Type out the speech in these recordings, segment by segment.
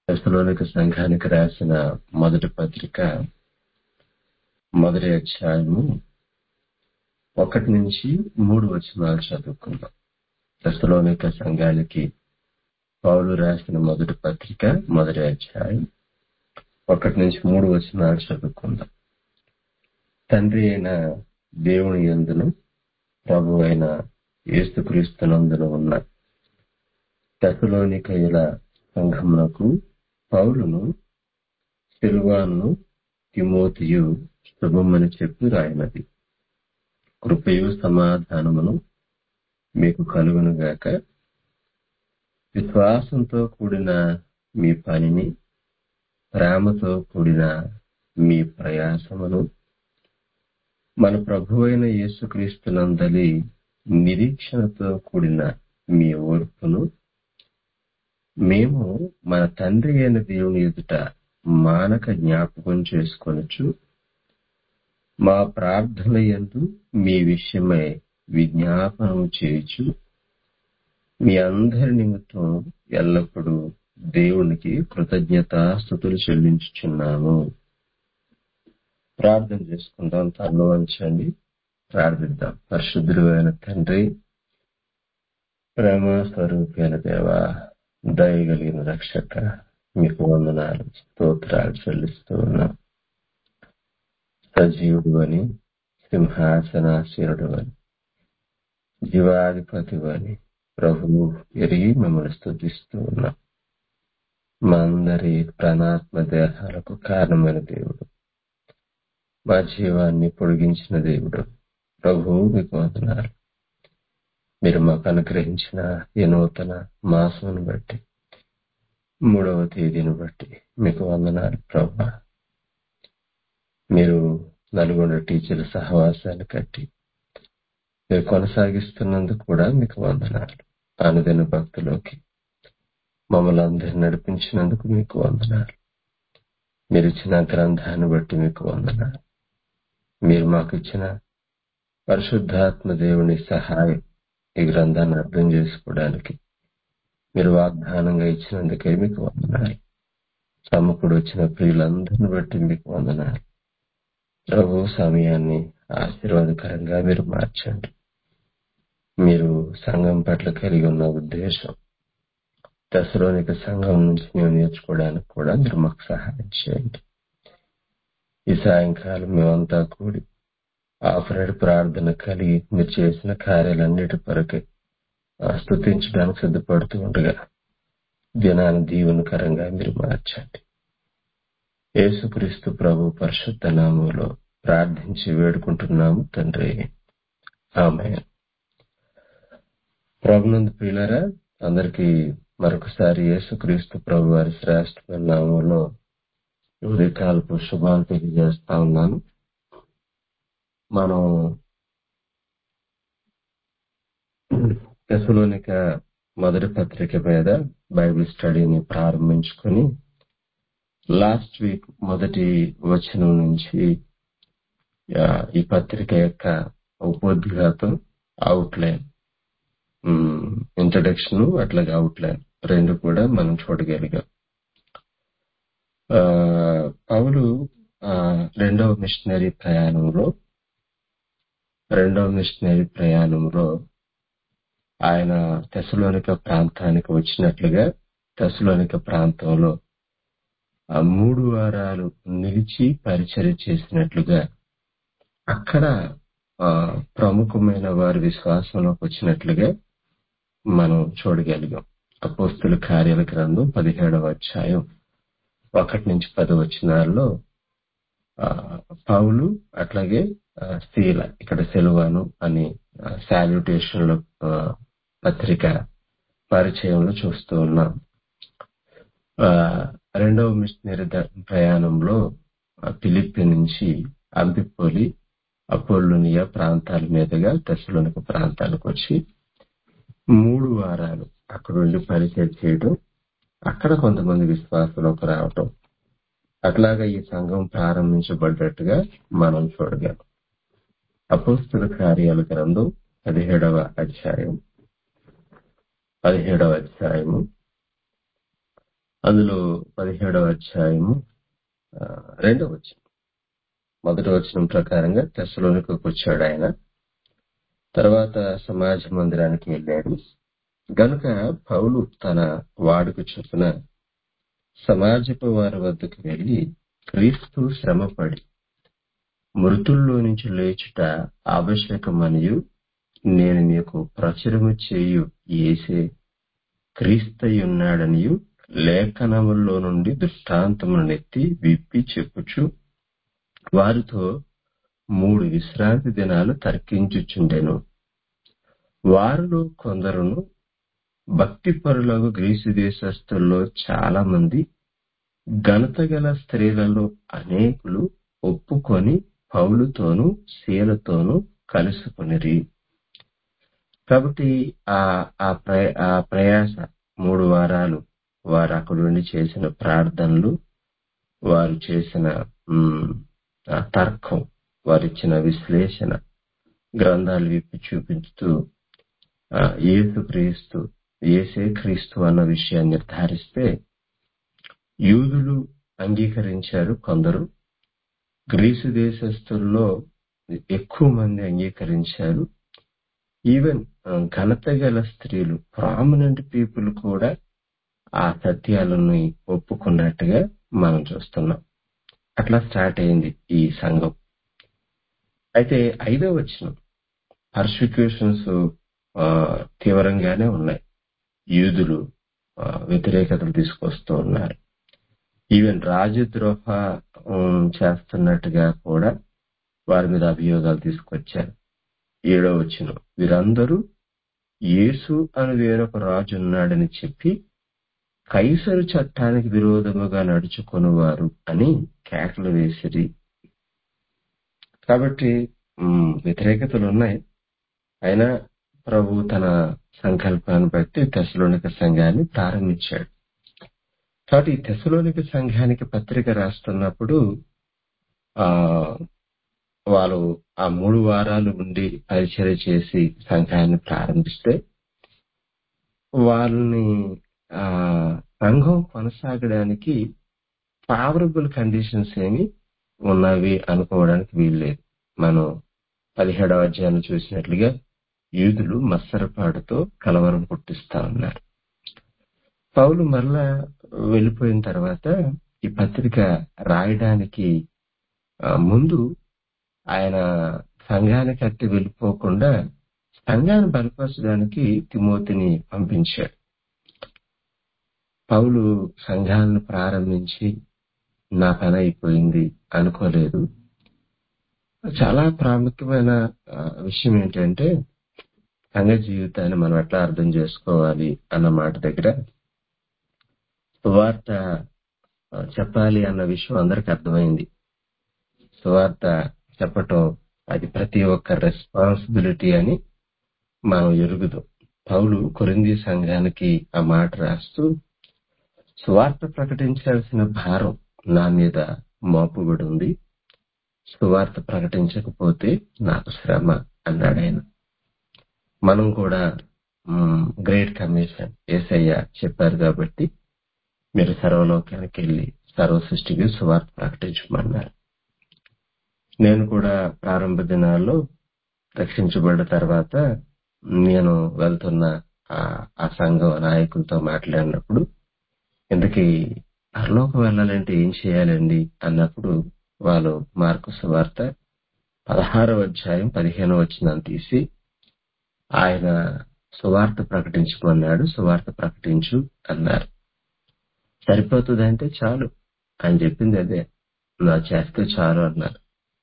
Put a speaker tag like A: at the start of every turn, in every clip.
A: తెసలోనిక సంఘానికి రాసిన మొదటి పత్రిక మొదటి అధ్యాయము ఒకటి నుంచి మూడు వచనాలు చదువుకుందాం తెసలోనిక సంఘానికి పౌలు రాసిన మొదటి పత్రిక మొదటి అధ్యాయం ఒకటి నుంచి మూడు వచనాలు చదువుకుందాం తండ్రి అయిన దేవుని ఎందును ప్రభు అయిన యేసుక్రీస్తునందును ఉన్న తెసలోనికయుల సంఘమునకు పౌలును సిల్వాను తిమోతియు శుభమని చెప్పి రాయినది కృపయు సమాధానమును మీకు కలుగును గాక విశ్వాసంతో కూడిన మీ పనిని ప్రేమతో కూడిన మీ ప్రయాసమును మన ప్రభు అయిన యేసుక్రీస్తునందలి నిరీక్షణతో కూడిన మీ ఓర్పును మేము మన తండ్రి అయిన దేవుని ఎదుట మానక జ్ఞాపకం చేసుకొనొచ్చు మా ప్రార్థన యందు మీ విషయమై విజ్ఞాపనం చేయుచు మీ అందరి నిమిత్తం ఎల్లప్పుడూ దేవునికి కృతజ్ఞతాస్థుతులు చెల్లించుచున్నాము ప్రార్థన చేసుకుందాం తనలో వంచండి ప్రార్థిద్దాం పరిశుద్ధుడు అయిన తండ్రి ప్రేమ స్వరూపైన దేవ దయగలిగిన రక్షక మీకు వందనాలు స్తోత్రాలు చెల్లిస్తూ ఉన్నాం సజీవుడు అని సింహాసనాశీనుడు అని జీవాధిపతి అని ప్రభువు ఎరిగి మిమ్మల్ని స్థుతిస్తూ ఉన్నాం మా అందరి ప్రాణాత్మ దేహాలకు కారణమైన దేవుడు మా జీవాన్ని పొడిగించిన దేవుడు ప్రభువు మీకు వందనాలు మీరు మాకు అనుగ్రహించిన ఈ నూతన మాసమును బట్టి మూడవ తేదీని బట్టి మీకు వందనాలు ప్రభా మీరు నల్గొండ టీచర్ సహవాసాన్ని కట్టి మీరు కొనసాగిస్తున్నందుకు కూడా మీకు వందనాలు అనుదిన భక్తులోకి మమ్మల్ని అందరిని నడిపించినందుకు మీకు వందనాలు మీరు ఇచ్చిన గ్రంథాన్ని బట్టి మీకు వందనాలు మీరు మాకు ఇచ్చిన పరిశుద్ధాత్మ దేవుని సహాయం ఈ గ్రంథాన్ని అర్థం చేసుకోవడానికి మీరు వాగ్దానంగా ఇచ్చినందుకే మీకు వందనాలు సమ్మకుడు వచ్చిన ప్రియులందరిని బట్టి మీకు వందనాలు ప్రభు సమయాన్ని ఆశీర్వాదకరంగా మీరు మార్చండి మీరు సంఘం పట్ల కలిగి ఉన్న ఉద్దేశం దశలోనిక సంఘం నుంచి మేము నేర్చుకోవడానికి కూడా మీరు మాకు సహాయం చేయండి ఈ సాయంకాలం మేమంతా కూడి ఆఫరెడ్ ప్రార్థన కలిగి మీరు చేసిన కార్యాలన్నిటి కొరకే స్థుతించడానికి సిద్ధపడుతూ ఉండగా దినాన్ని దీవెనకరంగా మీరు మార్చండి యేసుక్రీస్తు ప్రభు పరిశుద్ధ నామంలో ప్రార్థించి వేడుకుంటున్నాము తండ్రి ఆమె ప్రభునందు ప్రియులరా అందరికీ మరొకసారి యేసుక్రీస్తు ప్రభు వారి శ్రేష్టమైన నామంలో ఉదయకాలపు శుభాలు తెలియజేస్తా ఉన్నాను మనం తెసలోనిక మొదటి పత్రిక మీద బైబిల్ స్టడీని ప్రారంభించుకొని లాస్ట్ వీక్ మొదటి వచనం నుంచి ఈ పత్రిక యొక్క ఉపోద్ఘాతం అవుట్లైన్ ఇంట్రడక్షన్ అట్లాగే అవుట్లైన్ రెండు కూడా మనం చూడగలిగాం పౌలు రెండవ మిషనరీ ప్రయాణంలో రెండవ మిషనరీ ప్రయాణంలో ఆయన తెసలోనిక ప్రాంతానికి వచ్చినట్లుగా తెసలోనిక ప్రాంతంలో ఆ మూడు వారాలు నిలిచి పరిచయం చేసినట్లుగా అక్కడ ప్రముఖమైన వారి విశ్వాసంలోకి వచ్చినట్లుగా మనం చూడగలిగాం అపోస్తుల కార్యాల గ్రంథం పదిహేడవ అధ్యాయం ఒకటి నుంచి పది వచనాల్లో పౌలు అట్లాగే శీల ఇక్కడ సెలవాను అని శాల్యుటేషన్ లో పత్రిక పరిచయంలో చూస్తూ ఉన్నాం రెండవ మిషనరీ ప్రయాణంలో ఫిలిప్పి నుంచి అంబిపోలి అపోలోనియా ప్రాంతాల మీదుగా దశలోనిక ప్రాంతానికి వచ్చి మూడు వారాలు అక్కడ ఉండి పరిచయం చేయడం అక్కడ కొంతమంది విశ్వాసంలోకి రావటం అట్లాగా ఈ సంఘం ప్రారంభించబడ్డట్టుగా మనం చూడగలం అపోస్తుల కార్యాల గ్రంథం పదిహేడవ అధ్యాయం పదిహేడవ అధ్యాయము అందులో పదిహేడవ అధ్యాయము ఆ, రెండవ వచనం మొదటి వచనం ప్రకారంగా తెశలోనికి వచ్చాడు ఆయన తర్వాత సమాజ మందిరానికి వెళ్ళాడు గనుక పౌలు తన వాడుక చొప్పున సమాజపు వారి వద్దకు వెళ్లి క్రీస్తు శ్రమపడి మృతుల్లో నుంచి లేచుట ఆవశ్యకమనియు నేను మీకు ప్రచురము చేయు ఏసే క్రీస్తయున్నాడనియు లేఖనముల్లో నుండి దృష్టాంతములనెత్తి విప్పి చెప్పుచు వారితో మూడు విశ్రాంతి దినాలు తర్కించుచుండెను వారిలో కొందరును భక్తిపరులకు గ్రీసు దేశస్థుల్లో చాలా మంది ఘనత గల స్త్రీలలో అనేకులు ఒప్పుకొని పౌలుతోనూ శీలతోనూ కలుసుకొనిరి కాబట్టి ఆ ఆ ప్రయ- ఆ ప్రయాస మూడు వారాలు వారు అక్కడ ఉండి చేసిన ప్రార్థనలు వారు చేసిన ఉమ్, ఆ తర్కం వారు ఇచ్చిన విశ్లేషణ గ్రంథాలు విప్పి చూపించుతూ ఆ, యేసు క్రీస్తు ఏసే క్రీస్తు అన్న విషయాన్ని నిర్ధారిస్తే యూదులు అంగీకరించారు కొందరు గ్రీసు దేశస్థుల్లో ఎక్కువ మంది అంగీకరించారు ఈవెన్ ఆ, ఘనత గల స్త్రీలు ప్రామినెంట్ పీపుల్ కూడా ఆ సత్యాలను ఒప్పుకున్నట్టుగా మనం చూస్తున్నాం అట్లా స్టార్ట్ అయింది ఈ సంఘం అయితే ఐదో వచనం పర్సిక్యూషన్స్ తీవ్రంగానే ఉన్నాయి యూదులు ఆ, వ్యతిరేకతలు తీసుకొస్తూ ఉన్నారు ఈవెన్ రాజద్రోహ ఉమ్, చేస్తున్నట్టుగా కూడా వారి మీద అభియోగాలు తీసుకొచ్చారు ఏడో వచ్చిన వీరందరూ యేసు అని వేరొక రాజు ఉన్నాడని చెప్పి కైసరు చట్టానికి విరోధముగా నడుచుకొనువారు అని కేకలు వేసిరి కాబట్టి ఉమ్, వ్యతిరేకతలు ఉన్నాయి అయినా ప్రభు తన సంకల్పాన్ని బట్టి తెశలోనిక సంఘాన్ని ప్రారంభించాడు కాబట్టి ఈ తెశలోనిక సంఘానికి పత్రిక రాస్తున్నప్పుడు ఆ వాళ్ళు ఆ మూడు వారాలు ఉండి పరిచయం చేసి సంఘాన్ని ప్రారంభిస్తే వాళ్ళని ఆ సంఘం కొనసాగడానికి ఫేవరబుల్ కండిషన్స్ ఏమి ఉన్నవి అనుకోవడానికి వీల్లేదు మనం పదిహేడవ అధ్యాయం చూసినట్లుగా యూదులు మత్సరపాటుతో కలవరం పుట్టిస్తా ఉన్నారు పౌలు మరలా వెళ్ళిపోయిన తర్వాత ఈ పత్రిక రాయడానికి ఆ, ముందు ఆయన సంఘానికి అట్టి వెళ్ళిపోకుండా సంఘాన్ని బలపరచడానికి తిమోతిని పంపించాడు పౌలు సంఘాలను ప్రారంభించి నా పని అయిపోయింది అనుకోలేదు చాలా ప్రాముఖ్యమైన ఆ, విషయం ఏంటంటే సంఘ జీవితాన్ని మనం ఎట్లా అర్థం చేసుకోవాలి అన్న మాట దగ్గర సువార్త ఆ, చెప్పాలి అన్న విషయం అందరికి అర్థమైంది సువార్త చెప్పటం అది ప్రతి ఒక్క రెస్పాన్సిబిలిటీ అని మనం ఎరుగుదు పౌలు కొరింది సంఘానికి ఆ మాట రాస్తూ సువార్త ప్రకటించాల్సిన భారం నా మీద మోపబడి ఉంది సువార్త ప్రకటించకపోతే నాకు శ్రమ అన్నాడు ఆయన మనం కూడా గ్రేట్ కమిషన్ ఏసయ్య చెప్పారు కాబట్టి మీరు సర్వలోకానికి వెళ్ళి సర్వ సృష్టికి సువార్త ప్రకటించమన్నారు నేను కూడా ప్రారంభ దినాల్లో రక్షించబడ్డ తర్వాత నేను వెళ్తున్న ఆ- ఆ సంఘం నాయకులతో మాట్లాడినప్పుడు ఇంతకీ పరలోకం వెళ్ళాలంటే ఏం చేయాలండి అన్నప్పుడు వాళ్ళు మార్కు సువార్త పదహారవ అధ్యాయం పదిహేనవ వచ్చిన తీసి ఆయన సువార్త ప్రకటించమన్నాడు సువార్త ప్రకటించు అన్నారు సరిపోతుందంటే చాలు ఆయన చెప్పింది అదే నా చేస్తే చాలు అన్నారు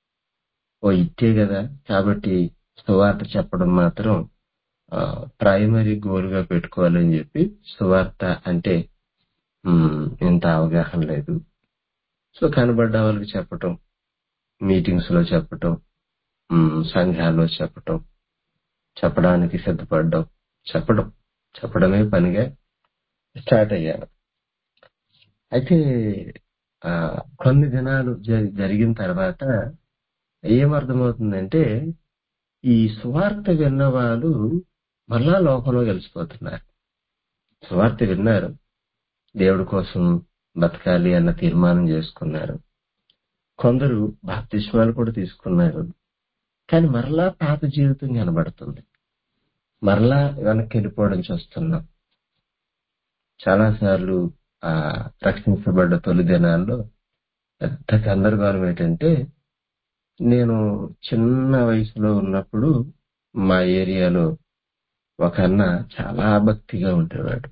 A: ఓ ఇట్టే కదా కాబట్టి సువార్త చెప్పడం మాత్రం ప్రైమరీ గోల్ గా పెట్టుకోవాలని చెప్పి సువార్త అంటే ఉమ్, ఇంత అవగాహన లేదు సో కనబడ్డ వాళ్ళకి చెప్పటం మీటింగ్స్ లో చెప్పటం ఉమ్, సంఘాల్లో చెప్పటం చెప్పడానికి సిద్ధపడడం చెప్పడం చెప్పడమే పనిగా స్టార్ట్ అయ్యాను అయితే ఆ, కొన్ని దినాలు జరి- జరిగిన తర్వాత ఏమర్థమవుతుందంటే ఈ సువార్త విన్న వాళ్ళు మళ్ళా లోకంలో కలిసిపోతున్నారు సువార్త విన్నారు దేవుడి కోసం బతకాలి అన్న తీర్మానం చేసుకున్నారు కొందరు బాప్తిష్మాలు కూడా తీసుకున్నారు కానీ మరలా పాత జీవితం కనబడుతుంది మరలా వెనక్కి వెళ్ళిపోవడం చూస్తున్నాం చాలా సార్లు ఆ రక్షించబడ్డ తొలి దినాల్లో పెద్ద గందరగోళం ఏంటంటే నేను చిన్న వయసులో ఉన్నప్పుడు మా ఏరియాలో ఒక అన్న చాలా భక్తిగా ఉండేవాడు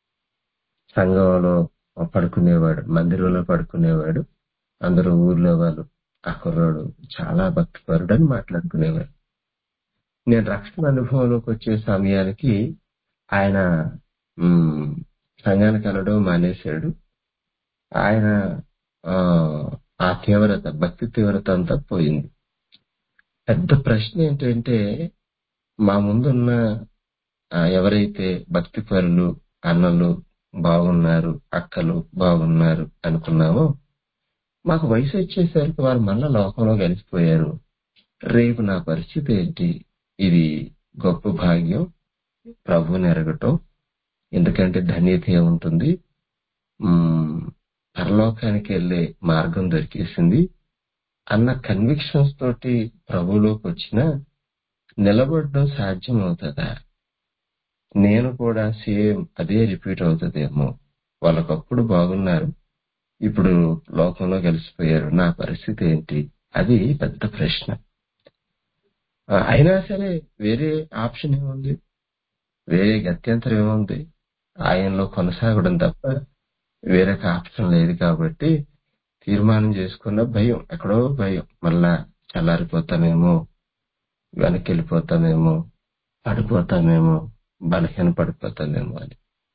A: సంఘంలో పడుకునేవాడు మందిరంలో పడుకునేవాడు అందరూ ఊర్లో వాళ్ళు ఆ కుర్రాడు చాలా భక్తిపరుడు అని మాట్లాడుకునేవాడు నేను రక్షణ అనుభవంలోకి వచ్చే సమయానికి ఆయన ఉమ్, సంఘానికి వెళ్ళడం మానేశాడు ఆయన ఆ, ఆ తీవ్రత భక్తి తీవ్రత అంతా పోయింది పెద్ద ప్రశ్న ఏంటంటే మా ముందున్న ఆ, ఎవరైతే భక్తి పరులు అన్నలు బాగున్నారు అక్కలు బాగున్నారు అనుకున్నామో మాకు వయసు వచ్చేసరికి వారు మళ్ళా లోకంలో కలిసిపోయారు రేపు నా పరిస్థితి ఏంటి ఇది గొప్ప భాగ్యం ప్రభువుని ఎరగటం ఎందుకంటే ధన్యత ఏముంటుంది ఉమ్, పరలోకానికి వెళ్లే మార్గం దొరికేసింది అన్న కన్విక్షన్స్ తోటి ప్రభువులోకి వచ్చినా నిలబడడం సాధ్యం అవుతుందా నేను కూడా సేమ్ అదే రిపీట్ అవుతుందేమో వాళ్ళకప్పుడు బాగున్నారు ఇప్పుడు లోకంలో కలిసిపోయారు నా పరిస్థితి ఏంటి అది పెద్ద ప్రశ్న ఆ, అయినా సరే వేరే ఆప్షన్ ఏముంది వేరే గత్యంతరం ఏముంది ఆయనలో కొనసాగడం తప్ప వేరే ఆప్షన్ లేదు కాబట్టి తీర్మానం చేసుకున్న భయం ఎక్కడో భయం మళ్ళా చల్లారిపోతామేమో వెనక్కి వెళ్ళిపోతామేమో పడిపోతామేమో బలహీన పడిపోతామేమో అని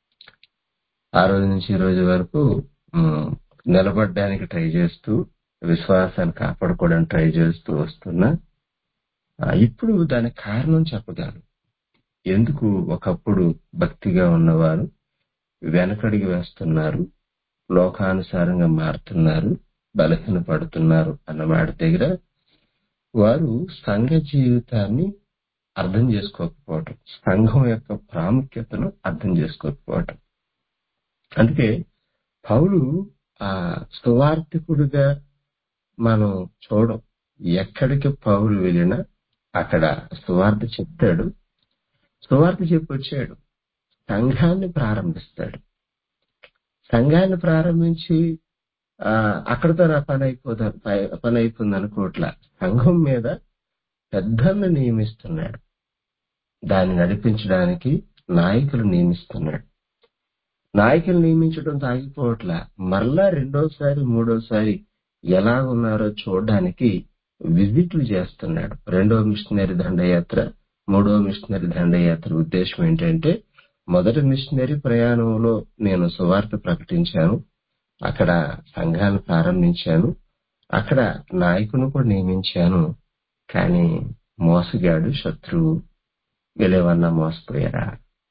A: ఆ రోజు నుంచి ఈ రోజు వరకు ఉమ్, నిలబడడానికి ట్రై చేస్తూ విశ్వాసాన్ని కాపాడుకోవడానికి ట్రై చేస్తూ వస్తున్నా ఆ, ఇప్పుడు దానికి కారణం చెప్పగలను ఎందుకు ఒకప్పుడు భక్తిగా ఉన్నవారు వెనకడిగి వేస్తున్నారు లోకానుసారంగా మారుతున్నారు బలహీన పడుతున్నారు అన్న మాట దగ్గర వారు సంఘ జీవితాన్ని అర్థం చేసుకోకపోవటం సంఘం యొక్క ప్రాముఖ్యతను అర్థం చేసుకోకపోవటం అందుకే పౌలు ఆ సువార్థికుడిగా మనం చూడం ఎక్కడికి పౌలు వెళ్ళినా అక్కడ సువార్త చెప్తాడు సువార్త చెప్పి వచ్చాడు సంఘాన్ని ప్రారంభిస్తాడు సంఘాన్ని ప్రారంభించి ఆ అక్కడితో నా పని అయిపోదా పని అయిపోయింది అనుకోవట్లా సంఘం మీద పెద్దలను నియమిస్తున్నాడు దాన్ని నడిపించడానికి నాయకులు నియమిస్తున్నాడు నాయకులు నియమించడం తాగిపోవట్లా మరలా రెండోసారి మూడోసారి ఎలా ఉన్నారో చూడడానికి విజిట్లు చేస్తున్నాడు రెండో మిషనరీ దండయాత్ర మూడో మిషనరీ దండయాత్ర ఉద్దేశం ఏంటంటే మొదటి మిషనరీ ప్రయాణంలో నేను సువార్త ప్రకటించాను అక్కడ సంఘాన్ని ప్రారంభించాను అక్కడ నాయకుని కూడా నియమించాను కానీ మోసగాడు శత్రువు వీళ్ళేమన్నా మోసపోయారా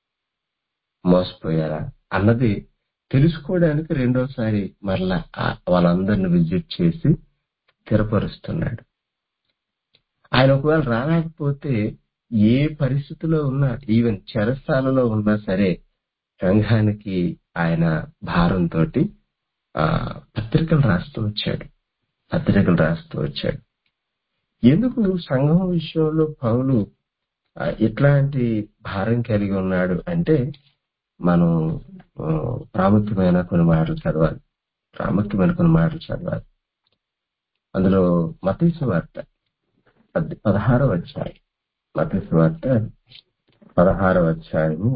A: మోసపోయారా అన్నది తెలుసుకోవడానికి రెండోసారి మరలా ఆ- వాళ్ళందరిని విజిట్ చేసి స్థిరపరుస్తున్నాడు ఆయన ఒకవేళ రాలేకపోతే ఏ పరిస్థితిలో ఉన్నా ఈవెన్ చెరసాలలో ఉన్నా సరే సంఘానికి ఆయన భారంతో పత్రికలు రాస్తూ వచ్చాడు పత్రికలు రాస్తూ వచ్చాడు ఎందుకు సంఘం విషయంలో పౌలు ఆ, ఇట్లాంటి భారం కలిగి ఉన్నాడు అంటే మనం ఆ, ప్రాముఖ్యమైన కొన్ని మాటలు చదవాలి ప్రాముఖ్యమైన కొన్ని మాటలు చదవాలి అందులో మతీసు వార్త పద్- పదహారవ అధ్యాయం మతీసు వార్త పదహారవ అధ్యాయము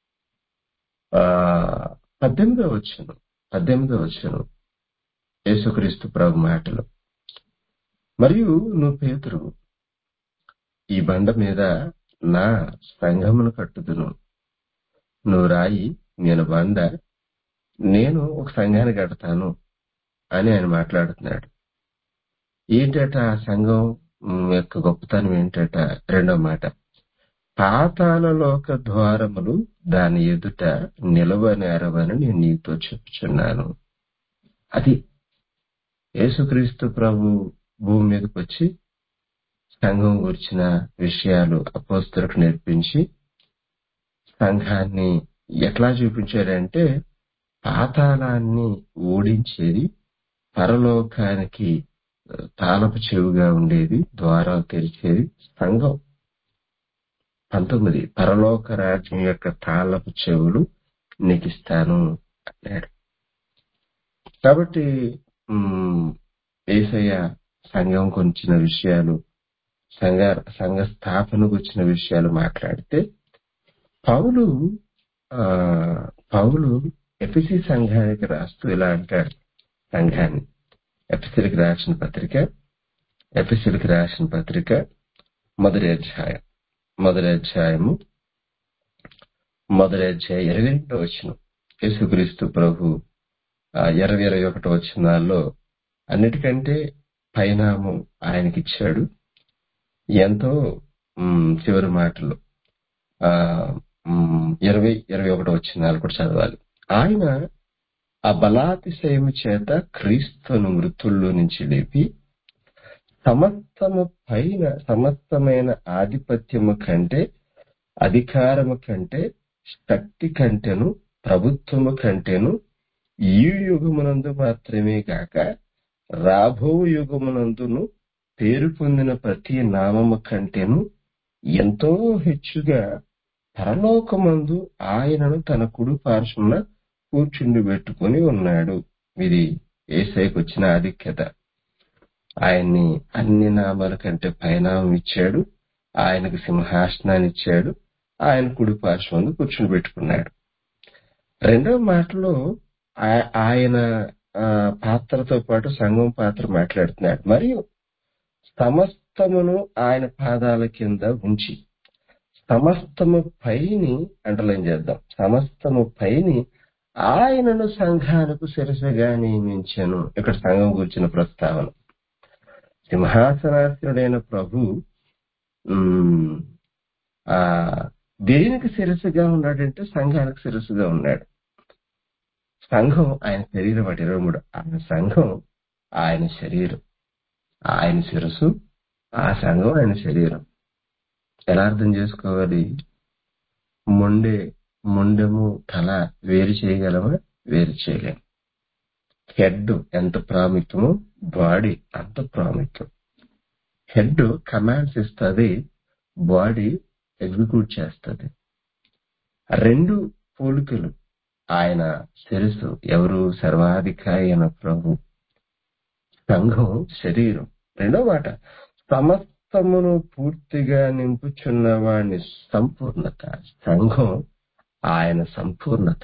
A: ఆ పద్దెనిమిదో వచ్చును పద్దెనిమిదో వచ్చును యేసుక్రీస్తు ప్రభు మాటలు మరియు నువ్వు పేతురు ఈ బండ మీద నా సంఘమును కట్టుదును నువ్వు రాయి నేను బండ నేను ఒక సంఘాన్ని కడతాను అని ఆయన మాట్లాడుతున్నాడు ఏంటట ఆ సంఘం మ్, యొక్క గొప్పతనం ఏంటట రెండో మాట పాతాళలోక ద్వారములు దాని ఎదుట నిలవనేరవని నేను నీతో చెప్పుచున్నాను అది యేసుక్రీస్తు ప్రభు భూమి మీదకి వచ్చి సంఘం గురించిన విషయాలు అపోస్తలకు నేర్పించి సంఘాన్ని ఎట్లా చూపించాడంటే పాతాళాన్ని ఓడించేది పరలోకానికి ఆ, తాళపు చెవుగా ఉండేది ద్వారాలు తెరిచేది సంఘం పంతొమ్మిది పరలోక రాజ్యం యొక్క తాళపు చెవులు నీకు ఇస్తాను అన్నాడు కాబట్టి ఉమ్, యేసయ్య సంఘం కొంచిన విషయాలు సంఘ సంఘ స్థాపనకు వచ్చిన విషయాలు మాట్లాడితే పౌలు ఆ పౌలు ఎపిసి సంఘానికి రాస్తూ ఇలా అంటాడు సంఘాన్ని ఎపిసిలకు రాసిన పత్రిక ఎపిసిలకు రాసిన పత్రిక మొదటి అధ్యాయం మొదటి అధ్యాయము మొదటి అధ్యాయం ఇరవై రెండో వచ్చిన యేసుక్రీస్తు ప్రభు ఆ, ఇరవై ఇరవై ఒకటో వచ్చినాల్లో అన్నిటికంటే పరిణామం ఆయనకి ఇచ్చాడు ఎంతో మ్, చివరి మాటలు ఆ మ్, ఇరవై ఇరవై ఒకటో వచ్చినాలు కూడా చదవాలి ఆయన ఆ బలాతిశయము చేత క్రీస్తును మృతుల్లో నుంచి లేపి సమస్తము పైన సమస్తమైన ఆధిపత్యము కంటే అధికారము కంటే శక్తి కంటేను ప్రభుత్వము కంటేను ఈ యుగమునందు మాత్రమే కాక రాబో యుగమునందును పేరు పొందిన ప్రతి నామము కంటేను ఎంతో హెచ్చుగా పరలోకమందు ఆయనను తన కుడి పార్శ్వన కూర్చుండి పెట్టుకుని ఉన్నాడు ఇది ఏసైకి వచ్చిన ఆధిక్యత ఆయన్ని అన్ని నామాల కంటే పైనామం ఇచ్చాడు ఆయనకు సింహాసనాన్ని ఇచ్చాడు ఆయన కుడి పార్శ్వంలో కూర్చుని పెట్టుకున్నాడు రెండవ మాటలో ఆ- ఆయన ఆ, పాత్రతో పాటు సంఘం పాత్ర మాట్లాడుతున్నాడు మరియు సమస్తమును ఆయన పాదాల కింద ఉంచి సమస్తము పైని అండర్లైన్ చేద్దాం సమస్తము పైని ఆయనను సంఘానికి శిరసగా నియమించాను ఇక్కడ సంఘం కూర్చున్న ప్రస్తావన సింహాసనాసనుడైన ప్రభు ఉమ్, ఆ దేనికి శిరస్సుగా ఉన్నాడంటే సంఘానికి శిరస్సుగా ఉన్నాడు సంఘం ఆయన శరీరం అటు ఇరవై మూడు ఆ సంఘం ఆయన శరీరం ఆయన శిరస్సు ఆ సంఘం ఆయన శరీరం ఎలా అర్థం చేసుకోవాలి మొండె మొండెము తల వేరు చేయగలమా వేరు చేయలేము హెడ్ ఎంత ప్రాముఖ్యమో బాడీ అంత ప్రాముఖ్యం హెడ్ కమాండ్స్ ఇస్తుంది బాడీ ఎగ్జిక్యూట్ చేస్తుంది రెండు పోలికలు ఆయన శిరస్సు ఎవరు సర్వాధికారి అయిన ప్రభు సంఘం శరీరం రెండో మాట సమస్తమును పూర్తిగా నింపుచున్న వాని సంపూర్ణత సంఘం ఆయన సంపూర్ణత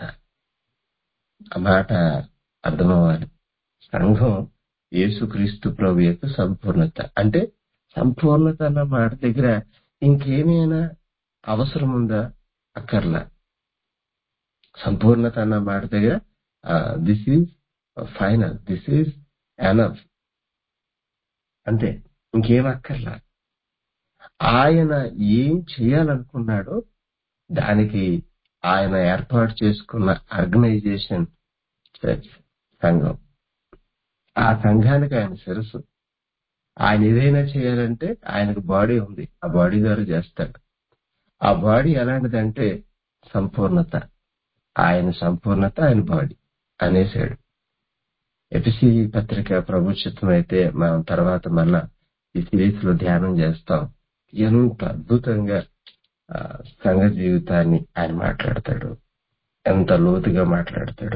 A: ఆ మాట అర్థమవ్వాలి సంఘం యేసుక్రీస్తు ప్రభు యొక్క సంపూర్ణత అంటే సంపూర్ణత అన్న మాట దగ్గర ఇంకేమైనా అవసరం ఉందా అక్కర్లా సంపూర్ణత అన్న మాట దగ్గర this is final this is enough అంతే ఇంకేం అక్కర్లా ఆయన ఏం చేయాలనుకున్నాడో దానికి ఆయన ఏర్పాటు చేసుకున్న ఆర్గనైజేషన్ చర్చ్ సంఘం ఆ సంఘానికి ఆయన శిరస్సు ఆయన ఏదైనా చేయాలంటే ఆయనకు బాడీ ఉంది ఆ బాడీ ద్వారా చేస్తాడు ఆ బాడీ ఎలాంటిదంటే సంపూర్ణత ఆయన సంపూర్ణత ఆయన బాడీ అనేసాడు ఎపిసి పత్రిక ప్రభుత్వం అయితే మనం తర్వాత మళ్ళా ఈ సిరీస్ లో ధ్యానం చేస్తాం ఎంత అద్భుతంగా ఆ, సంఘ జీవితాన్ని ఆయన మాట్లాడతాడు ఎంత లోతుగా మాట్లాడతాడు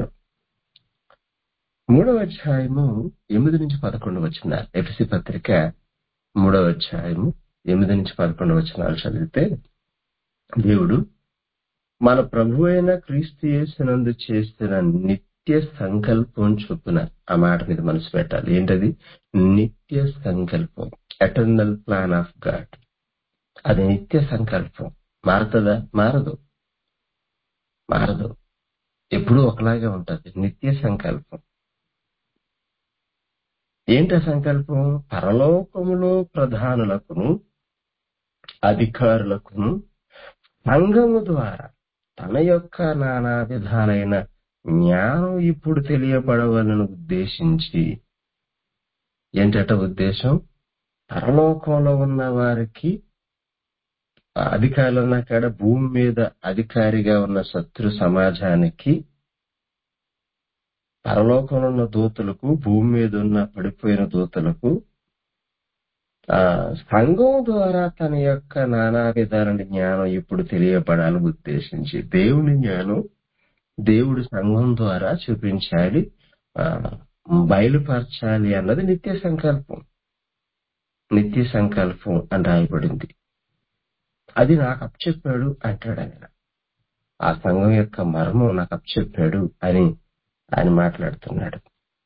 A: మూడవ అధ్యాయము ఎనిమిది నుంచి పదకొండు వచ్చిన ఎపిసి పత్రిక మూడవ అధ్యాయము ఎనిమిది నుంచి పదకొండు వచనాలు చదివితే దేవుడు మన ప్రభు అయిన క్రీస్తు యేసునందు చేసిన నిత్య సంకల్పం చొప్పున ఆ మాట మీద మనసు పెట్టాలి ఏంటది నిత్య సంకల్పం ఎటర్నల్ ప్లాన్ ఆఫ్ గాడ్ అది నిత్య సంకల్పం మారుతుందా మారదు మారదు ఎప్పుడూ ఒకలాగే ఉంటది నిత్య సంకల్పం ఏంటి ఆ సంకల్పం పరలోకములో ప్రధానులకును అధికారులకును సంఘము ద్వారా తన యొక్క నానా విధాలైన జ్ఞానం ఇప్పుడు తెలియబడవలను ఉద్దేశించి ఏంటట ఉద్దేశం పరలోకంలో ఉన్న వారికి ఆ అధికారులు ఉన్న కాడ భూమి మీద అధికారిగా ఉన్న శత్రు సమాజానికి పరలోకంలో ఉన్న దూతలకు భూమి మీద ఉన్న పడిపోయిన దూతలకు ఆ సంఘం ద్వారా తన యొక్క నానా విధాల జ్ఞానం ఇప్పుడు తెలియబడాలని ఉద్దేశించి దేవుని జ్ఞానం దేవుడి సంఘం ద్వారా చూపించాలి ఆ, బయలుపరచాలి అన్నది నిత్య సంకల్పం నిత్య సంకల్పం అని రాయబడింది అది నాకు అప్పచెప్పాడు అంటాడు ఆయన ఆ సంఘం యొక్క మర్మం నాకు అప్పచెప్పాడు అని ఆయన మాట్లాడుతున్నాడు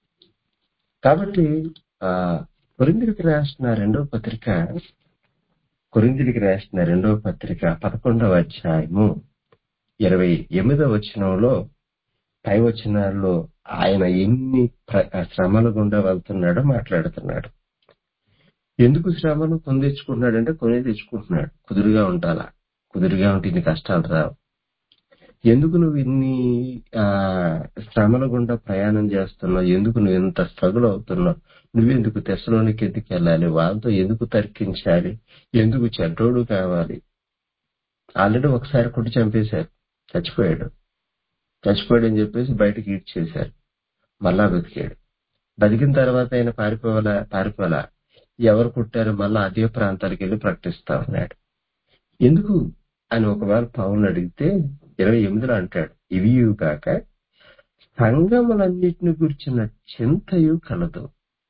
A: కాబట్టి ఆ కొరిందిరికి రాసిన రెండో పత్రిక కొరిందిరికి రాసిన రెండో పత్రిక పదకొండవ అధ్యాయము ఇరవై ఎనిమిదవ వచనంలో పై వచనాల్లో ఆయన ఎన్ని ప్ర- శ్రమల గుండా వెళ్తున్నాడో మాట్లాడుతున్నాడు ఎందుకు శ్రమను కొని తెచ్చుకుంటున్నాడంటే కొని తెచ్చుకుంటున్నాడు కుదురుగా ఉండాలా కుదురుగా ఉంటే ఇన్ని కష్టాలు రావు ఎందుకు నువ్వు ఇన్ని ఆ శ్రమల గుండా ప్రయాణం చేస్తున్నావు ఎందుకు నువ్వు ఇంత స్ట్రగుల్ అవుతున్నావు నువ్వెందుకు తెశలోనికి ఎందుకు వెళ్ళాలి వాళ్ళతో ఎందుకు తర్కించాలి ఎందుకు చెడ్డోడు కావాలి ఆల్రెడీ ఒకసారి కొట్టి చంపేశారు చచ్చిపోయాడు చచ్చిపోయాడు అని చెప్పేసి బయటకి ఈడ్చేశారు మళ్ళా బతికాడు బతికిన తర్వాత ఆయన పారిపోవాలా పారిపోవాలా ఎవరు కుట్టారు మళ్ళా అదే ప్రాంతానికి వెళ్ళి ప్రకటిస్తా ఉన్నాడు ఎందుకు అని ఒకవేళ పౌరులు అడిగితే ఇరవై ఎనిమిదిలో అంటాడు ఇవి కాక సంఘములన్నిటిని గురించిన చింతయు కలదు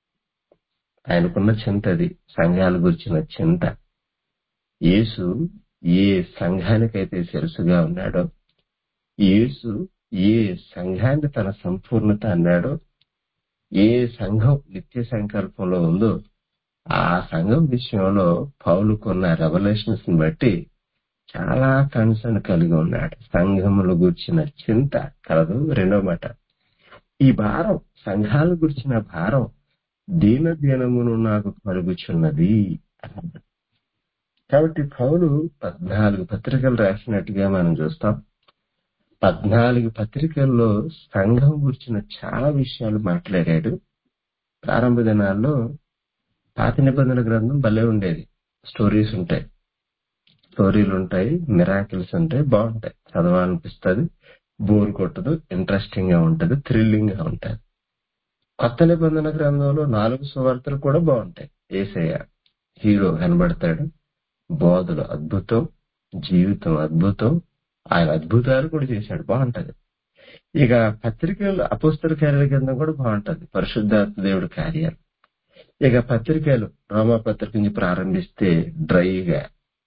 A: ఆయనకున్న చింత అది సంఘాల గురించిన చింత యేసు ఏ సంఘానికైతే శిరసుగా ఉన్నాడో యేసు ఏ సంఘాన్ని తన సంపూర్ణత అన్నాడో ఏ సంఘం నిత్య సంకల్పంలో ఉందో ఆ సంఘం విషయంలో పౌలుకున్న రెవల్యూషన్స్ ని బట్టి చాలా కన్సర్న్ కలిగి ఉన్నాడు సంఘముల గురించిన చింత కలదు రెండో మాట ఈ భారం సంఘాల గురించిన భారం దీన దినమును నాకు కలుగుచున్నది అన్నాడు. కాబట్టి పౌలు పద్నాలుగు పత్రికలు రాసినట్టుగా మనం చూస్తాం పద్నాలుగు పత్రికల్లో సంఘం గురించిన చాలా విషయాలు మాట్లాడాడు ప్రారంభ దినాల్లో పాత నిబంధన గ్రంథం భలే ఉండేది స్టోరీస్ ఉంటాయి స్టోరీలు ఉంటాయి మిరాకిల్స్ ఉంటాయి బాగుంటాయి చదవాలనిపిస్తుంది బోర్ కొట్టదు ఇంట్రెస్టింగ్ గా ఉంటది థ్రిల్లింగ్ గా ఉంటది కొత్త నిబంధన గ్రంథంలో నాలుగు సువార్తలు కూడా బాగుంటాయి ఏసయ్య హీరో కనబడతాడు బోధలు అద్భుతం జీవితం అద్భుతం ఆయన అద్భుతాలు కూడా చేశాడు బాగుంటది ఇక పత్రికలు అపుస్తల కార్యాల గ్రంథం కూడా బాగుంటది పరిశుద్ధాత్మ దేవుడి కార్యాలు ఇక పత్రికలు రోమా పత్రిక నుంచి ప్రారంభిస్తే డ్రైగా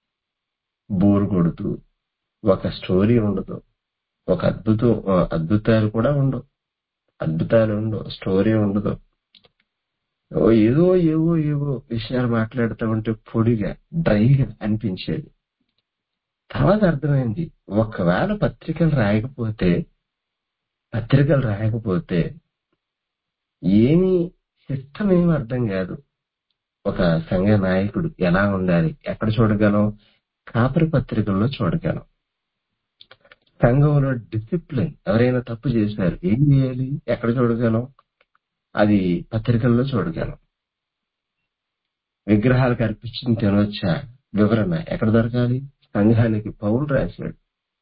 A: బోర్ కొడుతూ ఒక స్టోరీ ఉండదు ఒక అద్భుతం ఆ, అద్భుతాలు కూడా ఉండవు అద్భుతాలు ఉండవు స్టోరీ ఉండదు ఓ ఏదో ఏవో ఏవో విషయాలు మాట్లాడుతూ ఉంటే పొడిగా డ్రైగా అనిపించేది తర్వాత అర్థమైంది ఒకవేళ పత్రికలు రాయకపోతే పత్రికలు రాయకపోతే ఏమి సిస్టమ్ ఏమి అర్థం కాదు ఒక సంఘ నాయకుడు ఎలా ఉండాలి ఎక్కడ చూడగలం కాపరి పత్రికల్లో చూడగలం సంఘంలో డిసిప్లిన్ ఎవరైనా తప్పు చేశారు ఏం చేయాలి ఎక్కడ చూడగలం అది పత్రికల్లో చూడగలం విగ్రహాలకు అర్పించిన తినవచ్చా వివరణ ఎక్కడ దొరకాలి సంఘానికి పౌరులు రాశాడు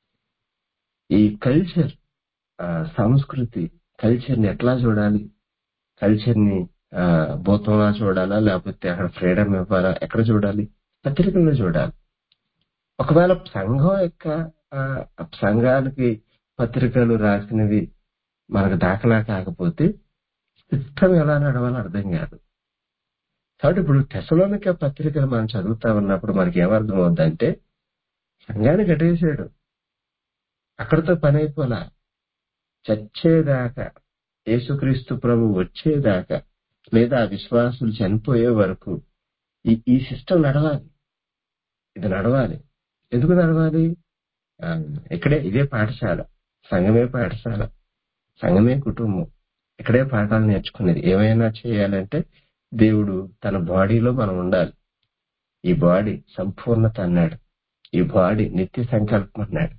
A: ఈ కల్చర్ సంస్కృతి కల్చర్ ని ఎట్లా చూడాలి కల్చర్ ని ఆ, భూతంలా చూడాలా లేకపోతే అక్కడ ఫ్రీడమ్ ఇవ్వాలా ఎక్కడ చూడాలి పత్రికల్లో చూడాలి ఒకవేళ సంఘం యొక్క ఆ, సంఘానికి పత్రికలు రాసినవి మనకు దాఖలా కాకపోతే సిస్టమ్ ఎలా నడవాలో అర్థం కాదు కాబట్టి ఇప్పుడు తెసలోనిక పత్రికలు మనం చదువుతా ఉన్నప్పుడు మనకి ఏమర్థం అవుద్దంటే సంఘాన్ని కట్టేశాడు అక్కడితో పని అయిపోలా చచ్చేదాకా యేసుక్రీస్తు ప్రభు వచ్చేదాకా లేదా ఆ విశ్వాసులు చనిపోయే వరకు ఈ ఈ సిస్టమ్ నడవాలి ఇది నడవాలి ఎందుకు నడవాలి ఆ, ఇక్కడే ఇదే పాఠశాల సంఘమే పాఠశాల సంఘమే కుటుంబం ఇక్కడే పాఠాలు నేర్చుకునేది ఏమైనా చేయాలంటే దేవుడు తన బాడీలో మనం ఉండాలి ఈ బాడీ సంపూర్ణత అన్నాడు ఈ బాడీ నిత్య సంకల్పం అన్నాడు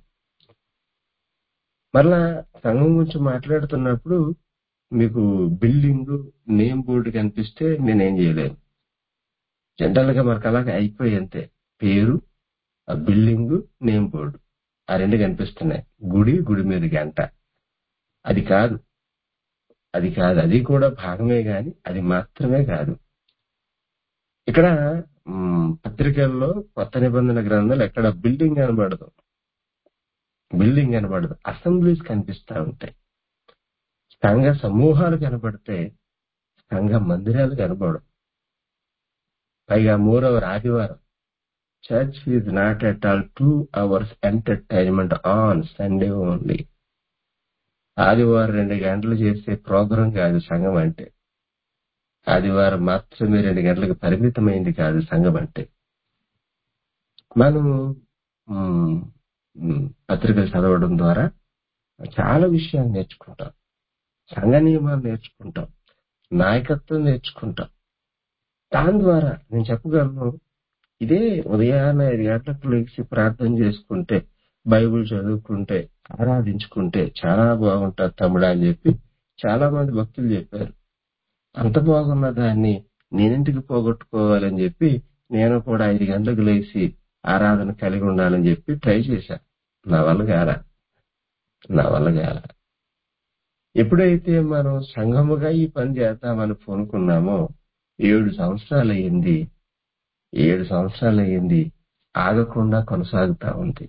A: మరలా సంఘం గురించి మాట్లాడుతున్నప్పుడు మీకు బిల్డింగ్ నేమ్ బోర్డు కనిపిస్తే నేనేం చేయలేను జనరల్ గా మనకు అలాగే అయిపోయి అంతే పేరు ఆ బిల్డింగ్ నేమ్ బోర్డు ఆ రెండు కనిపిస్తున్నాయి గుడి గుడి మీద గంట అది కాదు అది కాదు అది కూడా భాగమే గాని అది మాత్రమే కాదు ఇక్కడ మ్, పత్రికల్లో కొత్త నిబంధన గ్రంథాలు ఎక్కడ బిల్డింగ్ కనబడదు బిల్డింగ్ కనబడదు అసెంబ్లీస్ కనిపిస్తా ఉంటాయి సంఘ సమూహాలు కనబడితే సంఘ మందిరాలు కనబడవు పైగా మూడవ ఆదివారం church is not at all two hours entertainment on Sunday only ఆదివారం రెండు గంటలు చేసే ప్రోగ్రాం కాదు సంఘం అంటే ఆదివారం మాత్రమే రెండు గంటలకు పరిమితమైంది కాదు సంఘం అంటే మనం మ్, మ్, పత్రికలు చదవడం ద్వారా చాలా విషయాలు నేర్చుకుంటాం సంఘ నియమాలు నేర్చుకుంటాం నాయకత్వం నేర్చుకుంటాం దాని ద్వారా నేను చెప్పగలను ఇదే ఉదయాన్నే ఐదు గంటలకు లేచి ప్రార్థన చేసుకుంటే బైబిల్ చదువుకుంటే ఆరాధించుకుంటే చాలా బాగుంటుంది తమ్ముడా అని చెప్పి చాలా మంది భక్తులు చెప్పారు అంత బాగున్న దాన్ని నేనింటికి పోగొట్టుకోవాలని చెప్పి నేను కూడా ఐదు గంటలకు లేచి ఆరాధన కలిగి ఉండాలని చెప్పి ట్రై చేశాను నా వల్ల కాల నా వల్ల కాల ఎప్పుడైతే మనం సంఘముగా ఈ పని చేద్దామని పూనుకున్నామో ఏడు సంవత్సరాలు అయ్యింది ఏడు సంవత్సరాలు అయ్యింది ఆగకుండా కొనసాగుతా ఉంది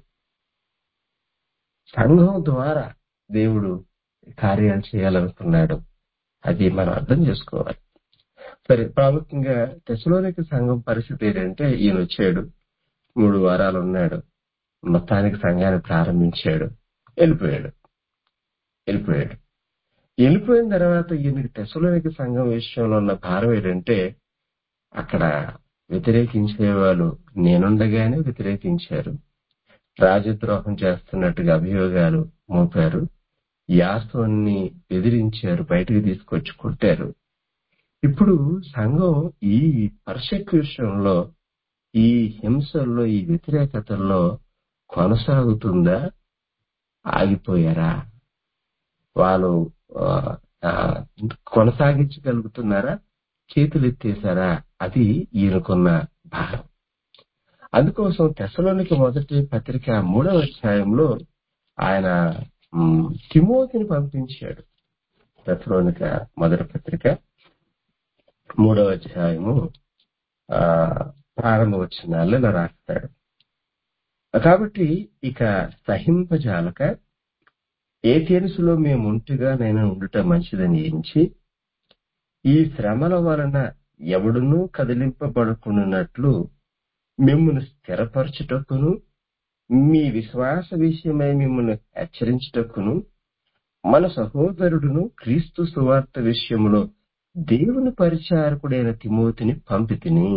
A: సంఘం ద్వారా దేవుడు కార్యాలు చేయాలనుకున్నాడు అది మనం అర్థం చేసుకోవాలి సరే ప్రాముఖ్యంగా తెశలోనికి సంఘం పరిస్థితి ఏంటంటే ఈయన వచ్చాడు మూడు వారాలు ఉన్నాడు మొత్తానికి సంఘాన్ని ప్రారంభించాడు వెళ్ళిపోయాడు వెళ్ళిపోయాడు వెళ్ళిపోయిన తర్వాత ఈయనకి తెశలోనికి సంఘం విషయంలో ఉన్న భారం ఏంటంటే అక్కడ వ్యతిరేకించే వాళ్ళు నేనుండగానే వ్యతిరేకించారు రాజద్రోహం చేస్తున్నట్టుగా అభియోగాలు మోపారు యాసోన్ని బెదిరించారు బయటికి తీసుకొచ్చి కొట్టారు ఇప్పుడు సంఘం ఈ పర్సెక్యూషన్లో ఈ హింసల్లో ఈ వ్యతిరేకతల్లో కొనసాగుతుందా ఆగిపోయారా వాళ్ళు ఆ, ఆ, కొనసాగించగలుగుతున్నారా చేతులు ఎత్తేసారా అది ఈయనకున్న భారం అందుకోసం తెసలోనికి మొదటి పత్రిక మూడవ అధ్యాయంలో ఆయన మ్, తిమోతిని పంపించాడు తెసలోనిక మొదటి పత్రిక మూడవ అధ్యాయము ఆ ప్రారంభ వచ్చినాల్లో ఇలా రాస్తాడు కాబట్టి ఇక సహింపజాలక ఏ తెలుసులో మేము ఉంటుగా నేను ఉండుట మంచిదని ఎంచి ఈ శ్రమల వలన ఎవడునూ కదిలింపబడకున్నట్లు మిమ్మల్ని స్థిరపరచుటకును మీ విశ్వాస విషయమై మిమ్మల్ని హెచ్చరించుటకును మన సహోదరుడును క్రీస్తు సువార్త విషయములో దేవుని పరిచారకుడైన తిమోతిని పంపితిని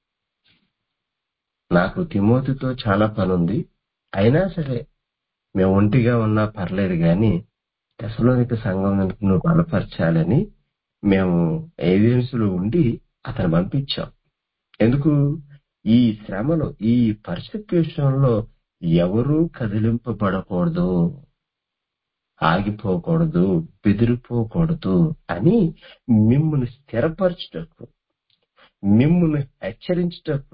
A: నాకు తిమోతితో చాలా పనుంది అయినా సరే మేము ఒంటిగా ఉన్నా పర్లేదు గాని దశలోనిక సంఘం నువ్వు బలపరచాలని మేము ఏజెన్సీలో ఉండి అతను పంపించాం ఎందుకు ఈ శ్రమలో ఈ పర్సిక్యూషన్ లో ఎవరూ కదిలింపబడకూడదు ఆగిపోకూడదు బెదిరిపోకూడదు అని మిమ్మల్ని స్థిరపరచుటకు మిమ్మల్ని హెచ్చరించుటకు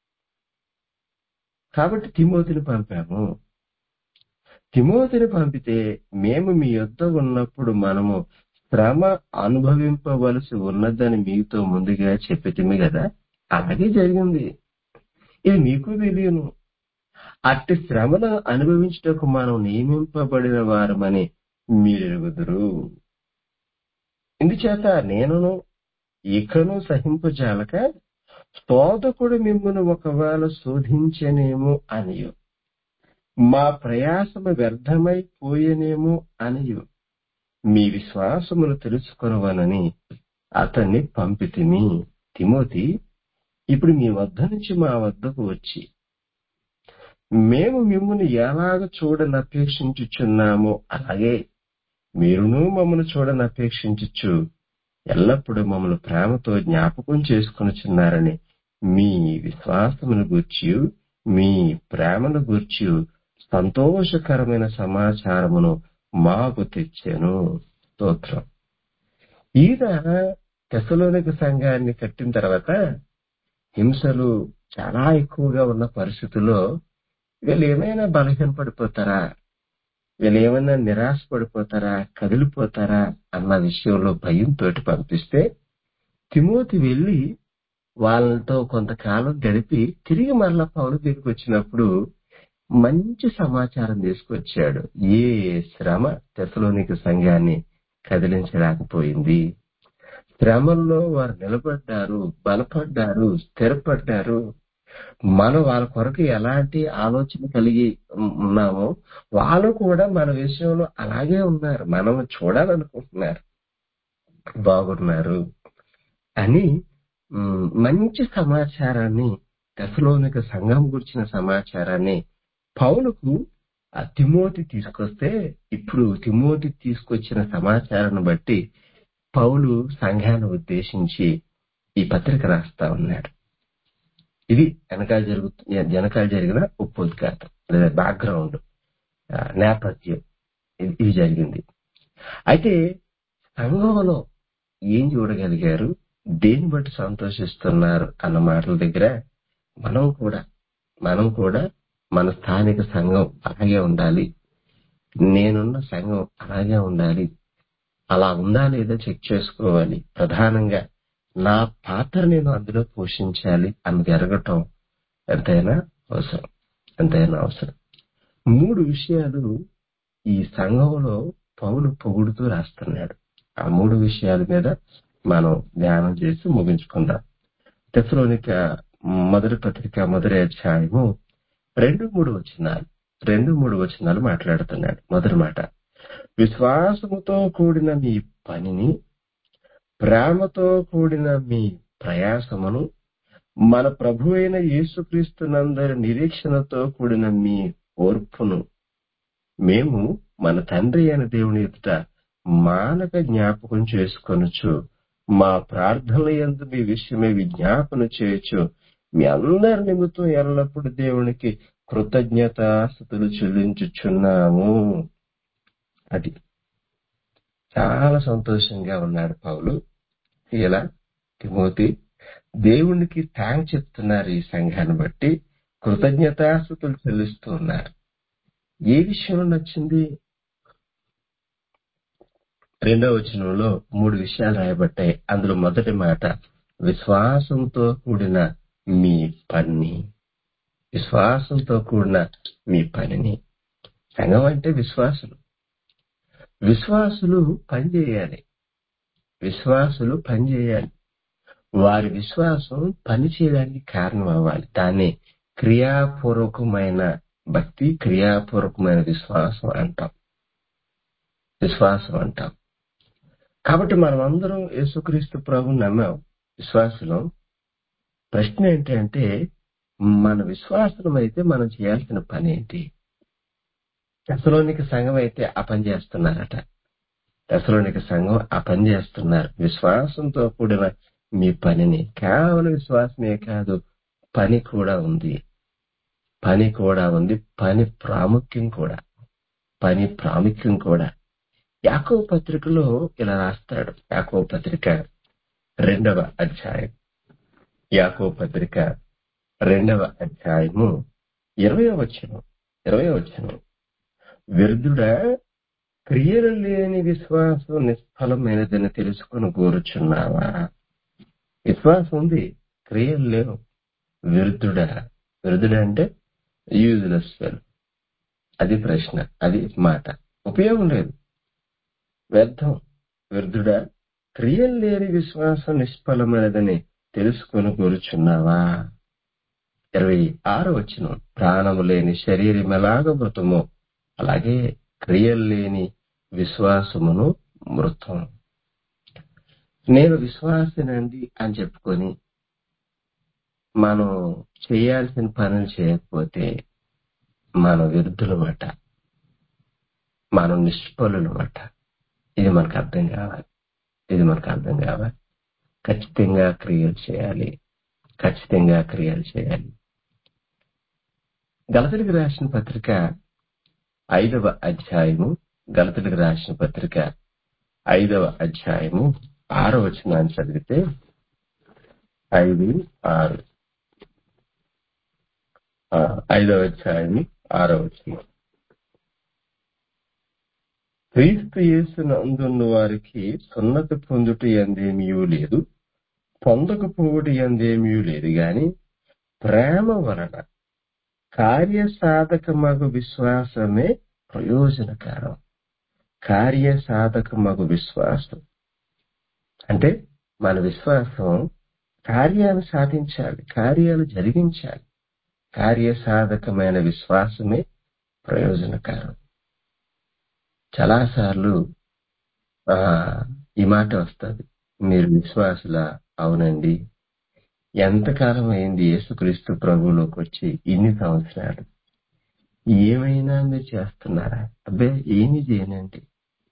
A: కాబట్టి తిమోతిని పంపాము తిమోతిని పంపితే మేము మీ యొద్ద ఉన్నప్పుడు మనము శ్రమ అనుభవింపవలసి ఉన్నదని మీతో ముందుగా చెప్పితిమి కదా అలాగే జరిగింది ఇది మీకు తెలియను అట్టి శ్రమను అనుభవించుటకు మనం నియమింపబడిన వారమని మీరెరుగుదురు ఇందుచేత నేనును ఇకను సహింపజాలక శోధకుడు మిమ్మల్ని ఒకవేళ శోధించనేమో అనియు మా ప్రయాసము వ్యర్థమైపోయేనేమో అనియు మీ విశ్వాసమును తెలుసుకొనవనని అతన్ని పంపితిమి తిమోతి ఇప్పుడు మీ వద్ద నుంచి మా వద్దకు వచ్చి మేము మిమ్మల్ని ఎలాగ చూడని అపేక్షించుచున్నామో అలాగే మీరును మమ్మల్ని చూడని అపేక్షించచ్చు ఎల్లప్పుడూ మమ్మల్ని ప్రేమతో జ్ఞాపకం చేసుకునిచున్నారని మీ విశ్వాసమును గూర్చి మీ ప్రేమను గూర్చి సంతోషకరమైన సమాచారమును మాకు తెచ్చాను స్తోత్రం ఈయన తెసలోనిక సంఘాన్ని కట్టిన తర్వాత హింసలు చాలా ఎక్కువగా ఉన్న పరిస్థితుల్లో వీళ్ళు ఏమైనా బలహీన పడిపోతారా వీళ్ళు ఏమన్నా నిరాశ పడిపోతారా కదిలిపోతారా అన్న విషయంలో భయంతో పంపిస్తే తిమోతి వెళ్లి వాళ్ళతో కొంతకాలం గడిపి తిరిగి మరలా పౌరు దగ్గరికి వచ్చినప్పుడు మంచి సమాచారం తీసుకొచ్చాడు ఏ శ్రమ తెసలోనికి సంఘాన్ని కదిలించలేకపోయింది శ్రమల్లో వారు నిలబడ్డారు బలపడ్డారు స్థిరపడ్డారు మనం వాళ్ళ కొరకు ఎలాంటి ఆలోచన కలిగి ఉన్నామో వాళ్ళు కూడా మన విషయంలో అలాగే ఉన్నారు మనం చూడాలనుకుంటున్నారు బాగున్నారు అని ఉమ్, మంచి సమాచారాన్ని దశలోనిక సంఘం గురించిన సమాచారాన్ని పౌలుకు ఆ తిమోతి తీసుకొస్తే ఇప్పుడు తిమోతి తీసుకొచ్చిన సమాచారాన్ని బట్టి పౌలు సంఘాన్ని ఉద్దేశించి ఈ పత్రిక రాస్తా ఉన్నాడు ఇది వెనకాల జరుగుతు వెనకాల జరిగిన ఉపోద్ఘాతం లేదా బ్యాక్గ్రౌండ్ నేపథ్యం ఇది ఇది జరిగింది అయితే సంఘంలో ఏం చూడగలిగారు దేని బట్టి సంతోషిస్తున్నారు అన్న మాటల దగ్గర మనం కూడా మనం కూడా మన స్థానిక సంఘం అలాగే ఉండాలి నేనున్న సంఘం అలాగే ఉండాలి అలా ఉందా లేదా చెక్ చేసుకోవాలి ప్రధానంగా నా పాత్ర నేను అందులో పోషించాలి అని జరగటం ఎంతైనా అవసరం ఎంతైనా అవసరం మూడు విషయాలు ఈ సంఘంలో పౌలు పొగుడుతూ రాస్తున్నాడు ఆ మూడు విషయాల మీద మనం ధ్యానం చేసి ముగించుకుందాం తెసలోనిక మొదటి పత్రిక మొదటి అధ్యాయము రెండు మూడు వచనాలు రెండు మూడు వచనాలు మాట్లాడుతున్నాడు మొదటి మాట విశ్వాసముతో కూడిన మీ పనిని ప్రేమతో కూడిన మీ ప్రయాసమును మన ప్రభు అయిన యేసుక్రీస్తునందరి నిరీక్షణతో కూడిన మీ ఓర్పును మేము మన తండ్రి అయిన దేవుని ఎదుట మానక జ్ఞాపకం చేసుకొనొచ్చు మా ప్రార్థనల యందు మీ విషయమే విజ్ఞాపన చేయొచ్చు మీ అందరి నిమిత్తం ఎల్లప్పుడూ దేవునికి కృతజ్ఞతాస్థుతులు చెల్లించుచున్నాము అది చాలా సంతోషంగా ఉన్నాడు పౌలు ఇలా తిమోతి దేవునికి థ్యాంక్ చెప్తున్నారు ఈ సంఘాన్ని బట్టి కృతజ్ఞతాస్థుతులు చెల్లిస్తూ ఉన్నారు ఏ విషయంలో నచ్చింది రెండో వచనంలో మూడు విషయాలు రాయబడ్డాయి అందులో మొదటి మాట విశ్వాసంతో కూడిన మీ పని విశ్వాసంతో కూడిన మీ పనిని సంఘం అంటే విశ్వాసులు విశ్వాసులు పని చేయాలి విశ్వాసులు పని చేయాలి వారి విశ్వాసం పని చేయడానికి కారణం అవ్వాలి దాన్ని క్రియాపూర్వకమైన భక్తి క్రియాపూర్వకమైన విశ్వాసం అంటాం విశ్వాసం అంటాం కాబట్టి మనం అందరం యేసుక్రీస్తు ప్రభు నమ్మాం విశ్వాసులం ప్రశ్న ఏంటంటే మన విశ్వాసం అయితే మనం చేయాల్సిన పని ఏంటి దశలోనికి సంఘం అయితే ఆ పని చేస్తున్నారట దశలోనికి సంఘం ఆ పని చేస్తున్నారు విశ్వాసంతో కూడిన మీ పనిని కేవలం విశ్వాసమే కాదు పని కూడా ఉంది పని కూడా ఉంది పని ప్రాముఖ్యం కూడా పని ప్రాముఖ్యం కూడా యాకో పత్రికలో ఇలా రాస్తాడు యాకో పత్రిక రెండవ అధ్యాయం యాకో పత్రిక రెండవ అధ్యాయము ఇరవై వచ్చిన ఇరవై వచ్చిన వ్యర్థుడా క్రియలు లేని విశ్వాసం నిష్ఫలమైనదని తెలుసుకొని కోరుచున్నావా విశ్వాసం ఉంది క్రియలు లేవు విరుద్ధుడా విరుద్ధుడా అంటే యూజ్లెస్ ఫెల్ అది ప్రశ్న అది మాట ఉపయోగం లేదు వ్యర్థం వృద్ధుడా క్రియలు లేని విశ్వాసం నిష్ఫలమైనదని తెలుసుకొని కూర్చున్నావా ఇరవై ఆరు వచ్చిన ప్రాణము లేని శరీరం ఎలాగ మృతమో అలాగే క్రియలు లేని విశ్వాసమును మృతం నేను విశ్వాసినండి అని చెప్పుకొని మనం చేయాల్సిన పనులు చేయకపోతే మనం విరుద్ధులమాట మనం నిష్ఫలులమాట ఇది మనకు అర్థం కావాలి ఇది మనకు అర్థం కావాలి ఖచ్చితంగా క్రియలు చేయాలి ఖచ్చితంగా క్రియలు చేయాలి గలతుడికి రాసిన పత్రిక ఐదవ అధ్యాయము గలతుడికి రాసిన పత్రిక ఐదవ అధ్యాయము ఆరో వచనాన్ని చదివితే ఐదు ఆరు ఆ, ఐదవ అధ్యాయము ఆరో వచనం క్రీస్తు యేసును అందున్న వారికి సున్నతి పొందుట ఎందేమీ లేదు పొందకపోవటి ఎందేమీ లేదు గాని ప్రేమ వలన కార్యసాధకమగు విశ్వాసమే ప్రయోజనకరం కార్యసాధకమగు విశ్వాసం అంటే మన విశ్వాసం కార్యాలు సాధించాలి కార్యాలు జరిగించాలి కార్యసాధకమైన విశ్వాసమే ప్రయోజనకరం చాలాసార్లు ఆ, ఈ మాట వస్తుంది మీరు విశ్వాసుల అవునండి ఎంతకాలం అయింది యేసుక్రీస్తు ప్రభువులోకి వచ్చి ఇన్ని సంవత్సరాలు ఏమైనా మీరు చేస్తున్నారా అబ్బే ఏమి చేయనండి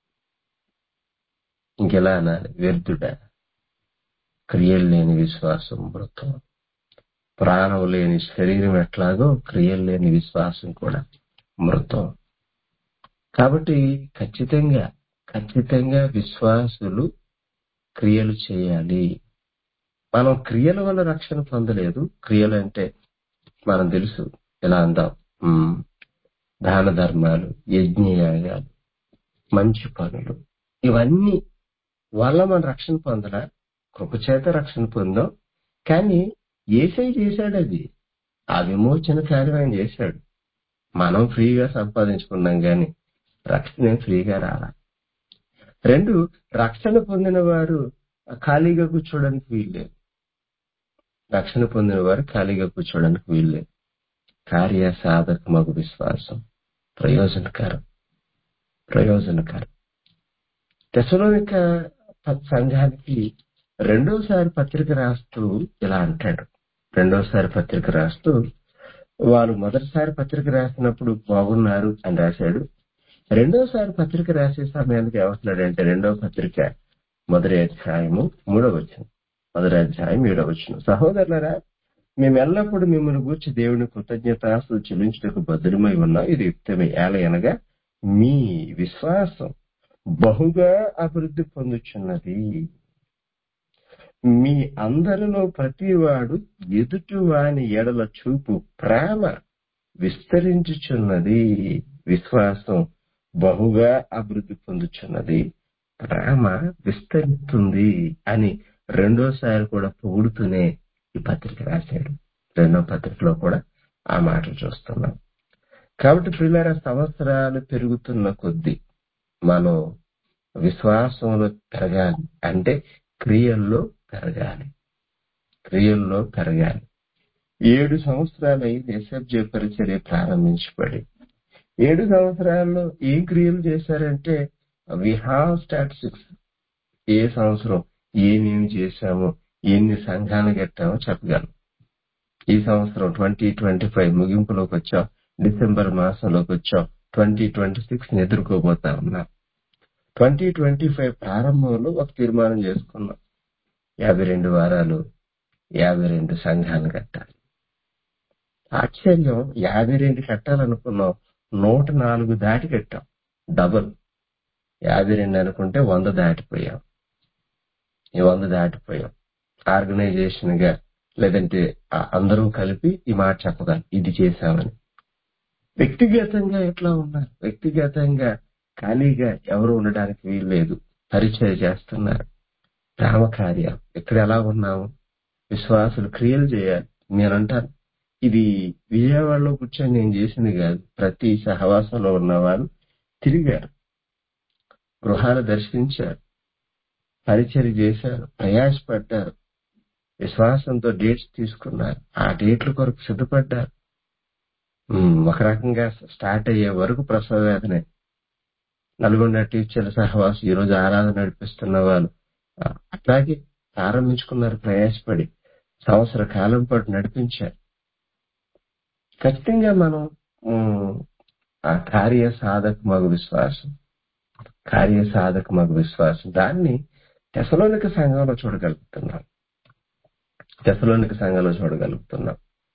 A: ఇంకెలా అనాలి వ్యర్థుడా క్రియలు లేని విశ్వాసం మృతం ప్రాణం లేని శరీరం ఎట్లాగో క్రియలు లేని విశ్వాసం కూడా మృతం కాబట్టి ఖచ్చితంగా ఖచ్చితంగా విశ్వాసులు క్రియలు చేయాలి మనం క్రియల వల్ల రక్షణ పొందలేదు క్రియలు అంటే మనం తెలుసు ఎలా అందాం ఉమ్, దాన ధర్మాలు యజ్ఞయాగాలు మంచి పనులు ఇవన్నీ వల్ల మనం రక్షణ పొందలా కృపచేత రక్షణ పొందాం కానీ ఏసై చేశాడు అది ఆ విమోచన కార్యం ఆయన చేశాడు మనం ఫ్రీగా సంపాదించుకున్నాం గాని రక్షణ ఏం ఫ్రీగా రాలా రెండు రక్షణ పొందిన వారు ఖాళీగా కూర్చోవడానికి వీల్లేదు రక్షణ పొందిన వారు ఖాళీగా కూర్చోవడానికి వీల్లేదు కార్య సాధక మగు విశ్వాసం ప్రయోజనకరం ప్రయోజనకరం తెసలోనిక సంఘానికి రెండోసారి పత్రిక రాస్తూ ఇలా అంటాడు రెండోసారి పత్రిక రాస్తూ వాళ్ళు మొదటిసారి పత్రిక రాసినప్పుడు బాగున్నారు అని రాశాడు రెండోసారి పత్రిక రాసే సమయానికి ఏమంటున్నాడంటే రెండో పత్రిక మొదటి అధ్యాయము మూడవ వచ్చిన మొదటి అధ్యాయం ఏడవ వచ్చిన సహోదరులరా మేము ఎల్లప్పుడూ మిమ్మల్ని గూర్చి దేవుని కృతజ్ఞతాస్తులు చెల్లించుటకు భద్రమై ఉన్నాం ఇది యుక్తమే ఏలయనగా మీ విశ్వాసం బహుగా అభివృద్ధి పొందుచున్నది మీ అందరిలో ప్రతివాడు ఎదుటి వాని ఎడల చూపు ప్రేమ విస్తరించుచున్నది విశ్వాసం బహుగా అభివృద్ధి పొందుచున్నది ప్రేమ విస్తరిస్తుంది అని రెండోసారి కూడా పొగుడుతూనే ఈ పత్రిక రాశాడు రెండో పత్రికలో కూడా ఆ మాటలు చూస్తున్నాం కాబట్టి పిల్లల సంవత్సరాలు పెరుగుతున్న కొద్దీ మనం విశ్వాసంలో పెరగాలి అంటే క్రియల్లో పెరగాలి క్రియల్లో పెరగాలి ఏడు సంవత్సరాలు అయింది ఎస్ఎఫ్జే పరిచర్య ప్రారంభించబడి ఏడు సంవత్సరాల్లో ఏం క్రియలు చేశారంటే వి హావ్ స్టాటిస్టిక్స్ ఏ సంవత్సరం ఏమేమి చేశామో ఎన్ని సంఘాలు కట్టామో చెప్పగలం ఈ సంవత్సరం ట్వంటీ ట్వంటీ ఫైవ్ ముగింపులోకి వచ్చాం డిసెంబర్ మాసంలోకి వచ్చాం ట్వంటీ ట్వంటీ సిక్స్ ని ఎదుర్కోబోతా ఉన్నాం ట్వంటీ ట్వంటీ ఫైవ్ ప్రారంభంలో ఒక తీర్మానం చేసుకున్నాం యాభై రెండు వారాలు యాభై రెండు సంఘాలు కట్టాలి ఆశ్చర్యం యాభై రెండు కట్టాలనుకున్నాం నూట నాలుగు దాటి కట్టాం డబుల్ యాభై రెండు అనుకుంటే వంద దాటిపోయాం ఈ వంద దాటిపోయాం ఆర్గనైజేషన్ గా లేదంటే ఆ అందరూ కలిపి ఈ మాట చెప్పగలం ఇది చేశామని వ్యక్తిగతంగా ఎట్లా ఉన్నారు వ్యక్తిగతంగా ఖాళీగా ఎవరు ఉండడానికి వీల్లేదు పరిచయం చేస్తున్నారు ప్రేమ కార్యం ఇక్కడ ఎలా ఉన్నాము విశ్వాసులు క్రియలు చేయాలి నేనంటాను ఇది విజయవాడలో కూర్చొని నేను చేసింది కాదు ప్రతి సహవాసంలో ఉన్న వాళ్ళు తిరిగారు గృహాలు దర్శించారు పరిచయం చేశారు ప్రయాసపడ్డారు విశ్వాసంతో డేట్స్ తీసుకున్నారు ఆ డేట్ల కొరకు సిద్ధపడ్డారు ఉమ్, ఒక రకంగా స్టార్ట్ అయ్యే వరకు ప్రసవ వేదనే నల్గొండ టీచర్ల సహవాసం ఈ రోజు ఆరాధన నడిపిస్తున్న వాళ్ళు ఆ, అట్లాగే ప్రారంభించుకున్నారు ప్రయాసపడి సంవత్సర కాలం పాటు నడిపించారు ఖచ్చితంగా మనం ఉమ్, ఆ కార్య సాధక మగు విశ్వాసం కార్య సాధక మగు విశ్వాసం దాన్ని తెసలోనిక సంఘంలో చూడగలుగుతున్నాం తెసలోనిక సంఘంలో చూడగలుగుతున్నాం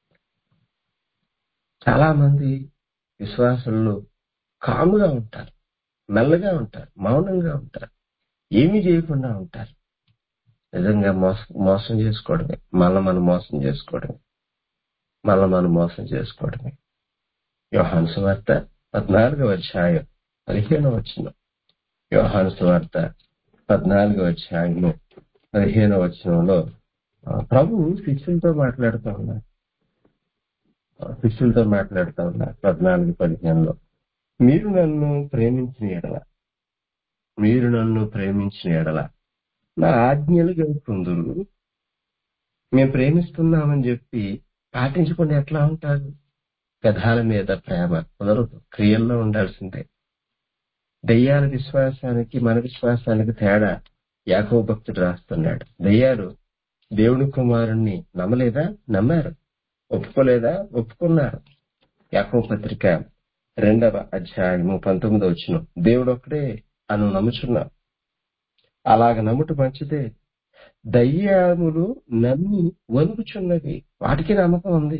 A: చాలా మంది విశ్వాసంలో కాముగా ఉంటారు మెల్లగా ఉంటారు మౌనంగా ఉంటారు ఏమీ చేయకుండా ఉంటారు నిజంగా మోసం మోసం చేసుకోవడమే మళ్ళీ మనం మోసం చేసుకోవడమే మళ్ళీ మనం మోసం చేసుకోవడమే యోహాను సువార్త పద్నాలుగవ అధ్యాయం పదిహేను వచ్చిన యోహాను సువార్త పద్నాలుగో అధ్యాయము పదిహేనో వచనంలో ఆ, ప్రభు శిష్యులతో మాట్లాడుతూ ఉన్నారు ఆ, శిష్యులతో మాట్లాడుతూ ఉన్నారు పద్నాలుగు పదిహేనులో మీరు నన్ను ప్రేమించిన ఎడల మీరు నన్ను ప్రేమించిన ఎడల నా ఆజ్ఞలు గడుపుకుందురు మేము ప్రేమిస్తున్నామని చెప్పి పాటించకుండా ఎట్లా ఉంటారు పెదాల మీద ప్రేమ కుదరదు క్రియల్లో ఉండాల్సిందే దెయ్యాల విశ్వాసానికి మన విశ్వాసానికి తేడా యాకో భక్తుడు రాస్తున్నాడు దెయ్యాలు దేవుని కుమారుణ్ణి నమ్మలేదా నమ్మారు ఒప్పుకోలేదా ఒప్పుకున్నారు యాకో పత్రిక రెండవ అధ్యాయము పంతొమ్మిదో వచ్చిన దేవుడు ఒక్కడే అను నమ్ముచున్నాం అలాగ నమ్ముట మంచిదే దయ్యాములు నమ్మి వణుకుచున్నవి వాటికి నమ్మకం ఉంది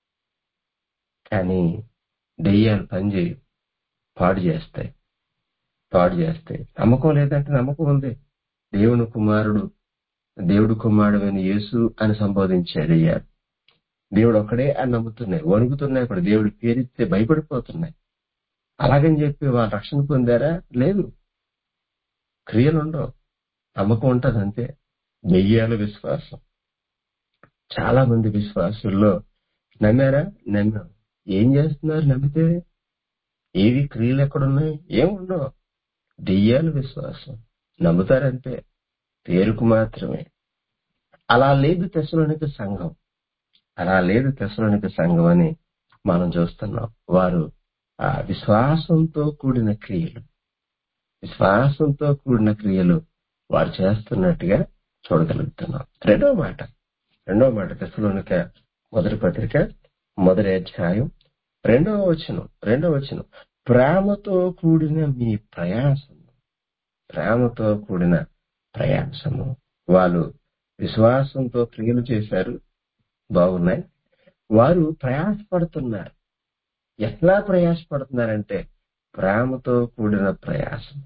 A: కానీ దెయ్యాలు పనిచేయు పాడు చేస్తాయి పాడు చేస్తాయి నమ్మకం లేదంటే నమ్మకం ఉంది దేవుని కుమారుడు దేవుడు కుమారుడు అని యేసు అని సంబోధించాడు దెయ్యాలు దేవుడు ఒక్కడే అని నమ్ముతున్నాయి వణుకుతున్నాయి కూడా దేవుడు పేరిస్తే భయపడిపోతున్నాయి అలాగని చెప్పి వాళ్ళు రక్షణ పొందారా లేదు క్రియలు ఉండవు నమ్మకం ఉంటది అంతే దెయ్యాల విశ్వాసం చాలా మంది విశ్వాసుల్లో నమ్మారా నమ్మాం ఏం చేస్తున్నారు నమ్మితే ఏవి క్రియలు ఎక్కడున్నాయి ఏం ఉండవు దెయ్యాల విశ్వాసం నమ్ముతారంతే పేరుకు మాత్రమే అలా లేదు తెసలోనిక సంఘం అలా లేదు తెసలోనిక సంఘం అని మనం చూస్తున్నాం వారు ఆ విశ్వాసంతో కూడిన క్రియలు విశ్వాసంతో కూడిన క్రియలు వారు చేస్తున్నట్టుగా చూడగలుగుతున్నాం రెండో మాట రెండో మాట తెసలోనిక మొదటి పత్రిక మొదటి అధ్యాయం రెండవ వచనం రెండవ వచనం ప్రేమతో కూడిన మీ ప్రయాసము ప్రేమతో కూడిన ప్రయాసము వాళ్ళు విశ్వాసంతో క్రియలు చేశారు బాగున్నాయి వారు ప్రయాసపడుతున్నారు ఎట్లా ప్రయాసపడుతున్నారంటే ప్రేమతో కూడిన ప్రయాసం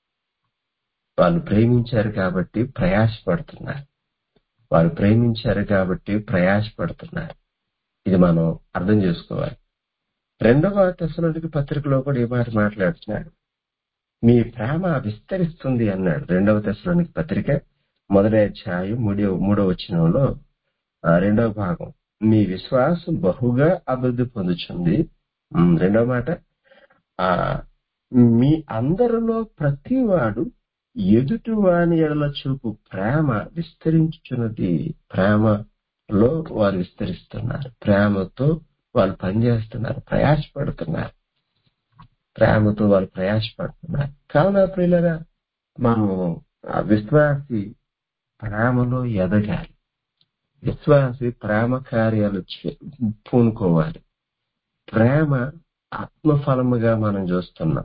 A: వాళ్ళు ప్రేమించారు కాబట్టి ప్రయాసపడుతున్నారు వారు ప్రేమించారు కాబట్టి ప్రయాసపడుతున్నారు ఇది మనం అర్థం చేసుకోవాలి రెండవ దశలోనికి పత్రికలో కూడా ఈ మాట మాట్లాడుతున్నాడు మీ ప్రేమ విస్తరిస్తుంది అన్నాడు రెండవ దశలోనికి పత్రిక మొదటి అధ్యాయం మూడో మూడో వచనంలో ఆ, రెండవ భాగం మీ విశ్వాసం బహుగా అభివృద్ధి పొందుతుంది ఉమ్, రెండవ మాట ఆ మీ అందరిలో ప్రతివాడు ఎదుటి వాని ఎడల చూపు ప్రేమ విస్తరించుచున్నది ప్రేమలో వారు విస్తరిస్తున్నారు ప్రేమతో వాళ్ళు పనిచేస్తున్నారు ప్రయాసపడుతున్నారు ప్రేమతో వాళ్ళు ప్రయాసపడుతున్నారు కావున ప్రియులరా మనము ఆ విశ్వాసి ప్రేమలో ఎదగాలి విశ్వాసి ప్రేమ కార్యాలు చే- పూనుకోవాలి ప్రేమ ఆత్మఫలముగా మనం చూస్తున్నాం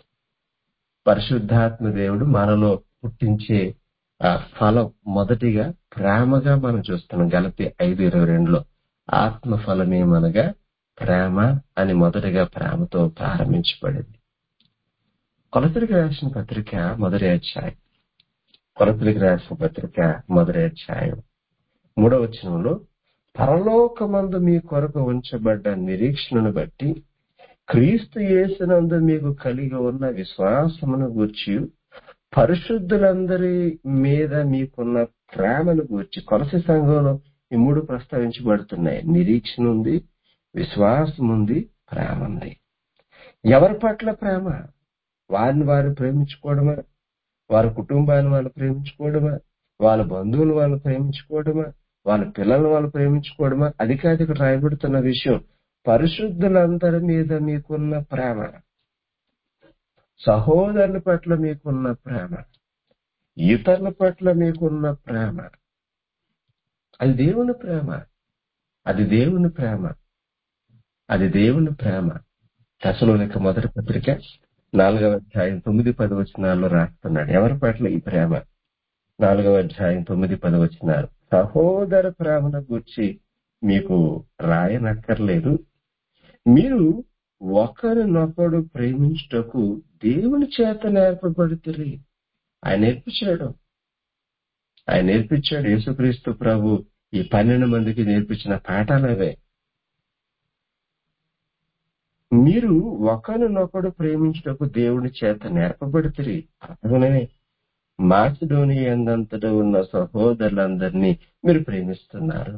A: పరిశుద్ధాత్మ దేవుడు మనలో పుట్టించే ఆ ఫలం మొదటిగా ప్రేమగా మనం చూస్తున్నాం గలతి ఐదు ఇరవై రెండులో ఆత్మ ఫలమేమనగా ప్రేమ అని మొదటిగా ప్రేమతో ప్రారంభించబడింది కొలతరికి రాసిన పత్రిక మొదటి అధ్యాయం కొలతరికి రాసిన పత్రిక మొదటి అధ్యాయం మూడవ వచనంలో పరలోకమందు మీ కొరకు ఉంచబడ్డ నిరీక్షణను బట్టి క్రీస్తు యేసునందు మీకు కలిగి ఉన్న విశ్వాసమును గూర్చి పరిశుద్ధులందరి మీద మీకున్న ప్రేమను గూర్చి కొలసి సంఘంలో ఈ మూడు ప్రస్తావించబడుతున్నాయి నిరీక్షణ ఉంది విశ్వాసం ఉంది ప్రేమ ఉంది ఎవరి పట్ల ప్రేమ వారిని వారు ప్రేమించుకోవడమా వారి కుటుంబాన్ని వాళ్ళు ప్రేమించుకోవడమా వాళ్ళ బంధువులు వాళ్ళు ప్రేమించుకోవడమా వాళ్ళ పిల్లల్ని వాళ్ళు ప్రేమించుకోవడమా అది కాదు ఇక్కడ రాయబడుతున్న విషయం పరిశుద్ధులందరి మీద మీకున్న ప్రేమ సహోదరుల పట్ల మీకున్న ప్రేమ ఇతరుల పట్ల మీకున్న ప్రేమ అది దేవుని ప్రేమ అది దేవుని ప్రేమ అది దేవుని ప్రేమ దశలోనిక మొదటి పత్రిక నాలుగవ అధ్యాయం తొమ్మిది పది వచనాల్లో రాస్తున్నాడు ఎవరి పట్ల ఈ ప్రేమ నాలుగవ అధ్యాయం తొమ్మిది పది వచనాలు సహోదర ప్రేమను గుర్చి మీకు రాయనక్కర్లేదు మీరు ఒకరినొకడు ప్రేమించుటకు దేవుని చేత నేర్పబడుతుంది ఆయన నేర్పించాడు ఆయన నేర్పించాడు యేసుక్రీస్తు ప్రభు ఈ పన్నెండు మందికి నేర్పించిన పాఠాలు అవే మీరు ఒకరినొకడు ప్రేమించుటకు దేవుని చేత నేర్పబడితిరి అలాగనే మాసిడోని ఎందంతటా ఉన్న సహోదరులందరినీ మీరు ప్రేమిస్తున్నారు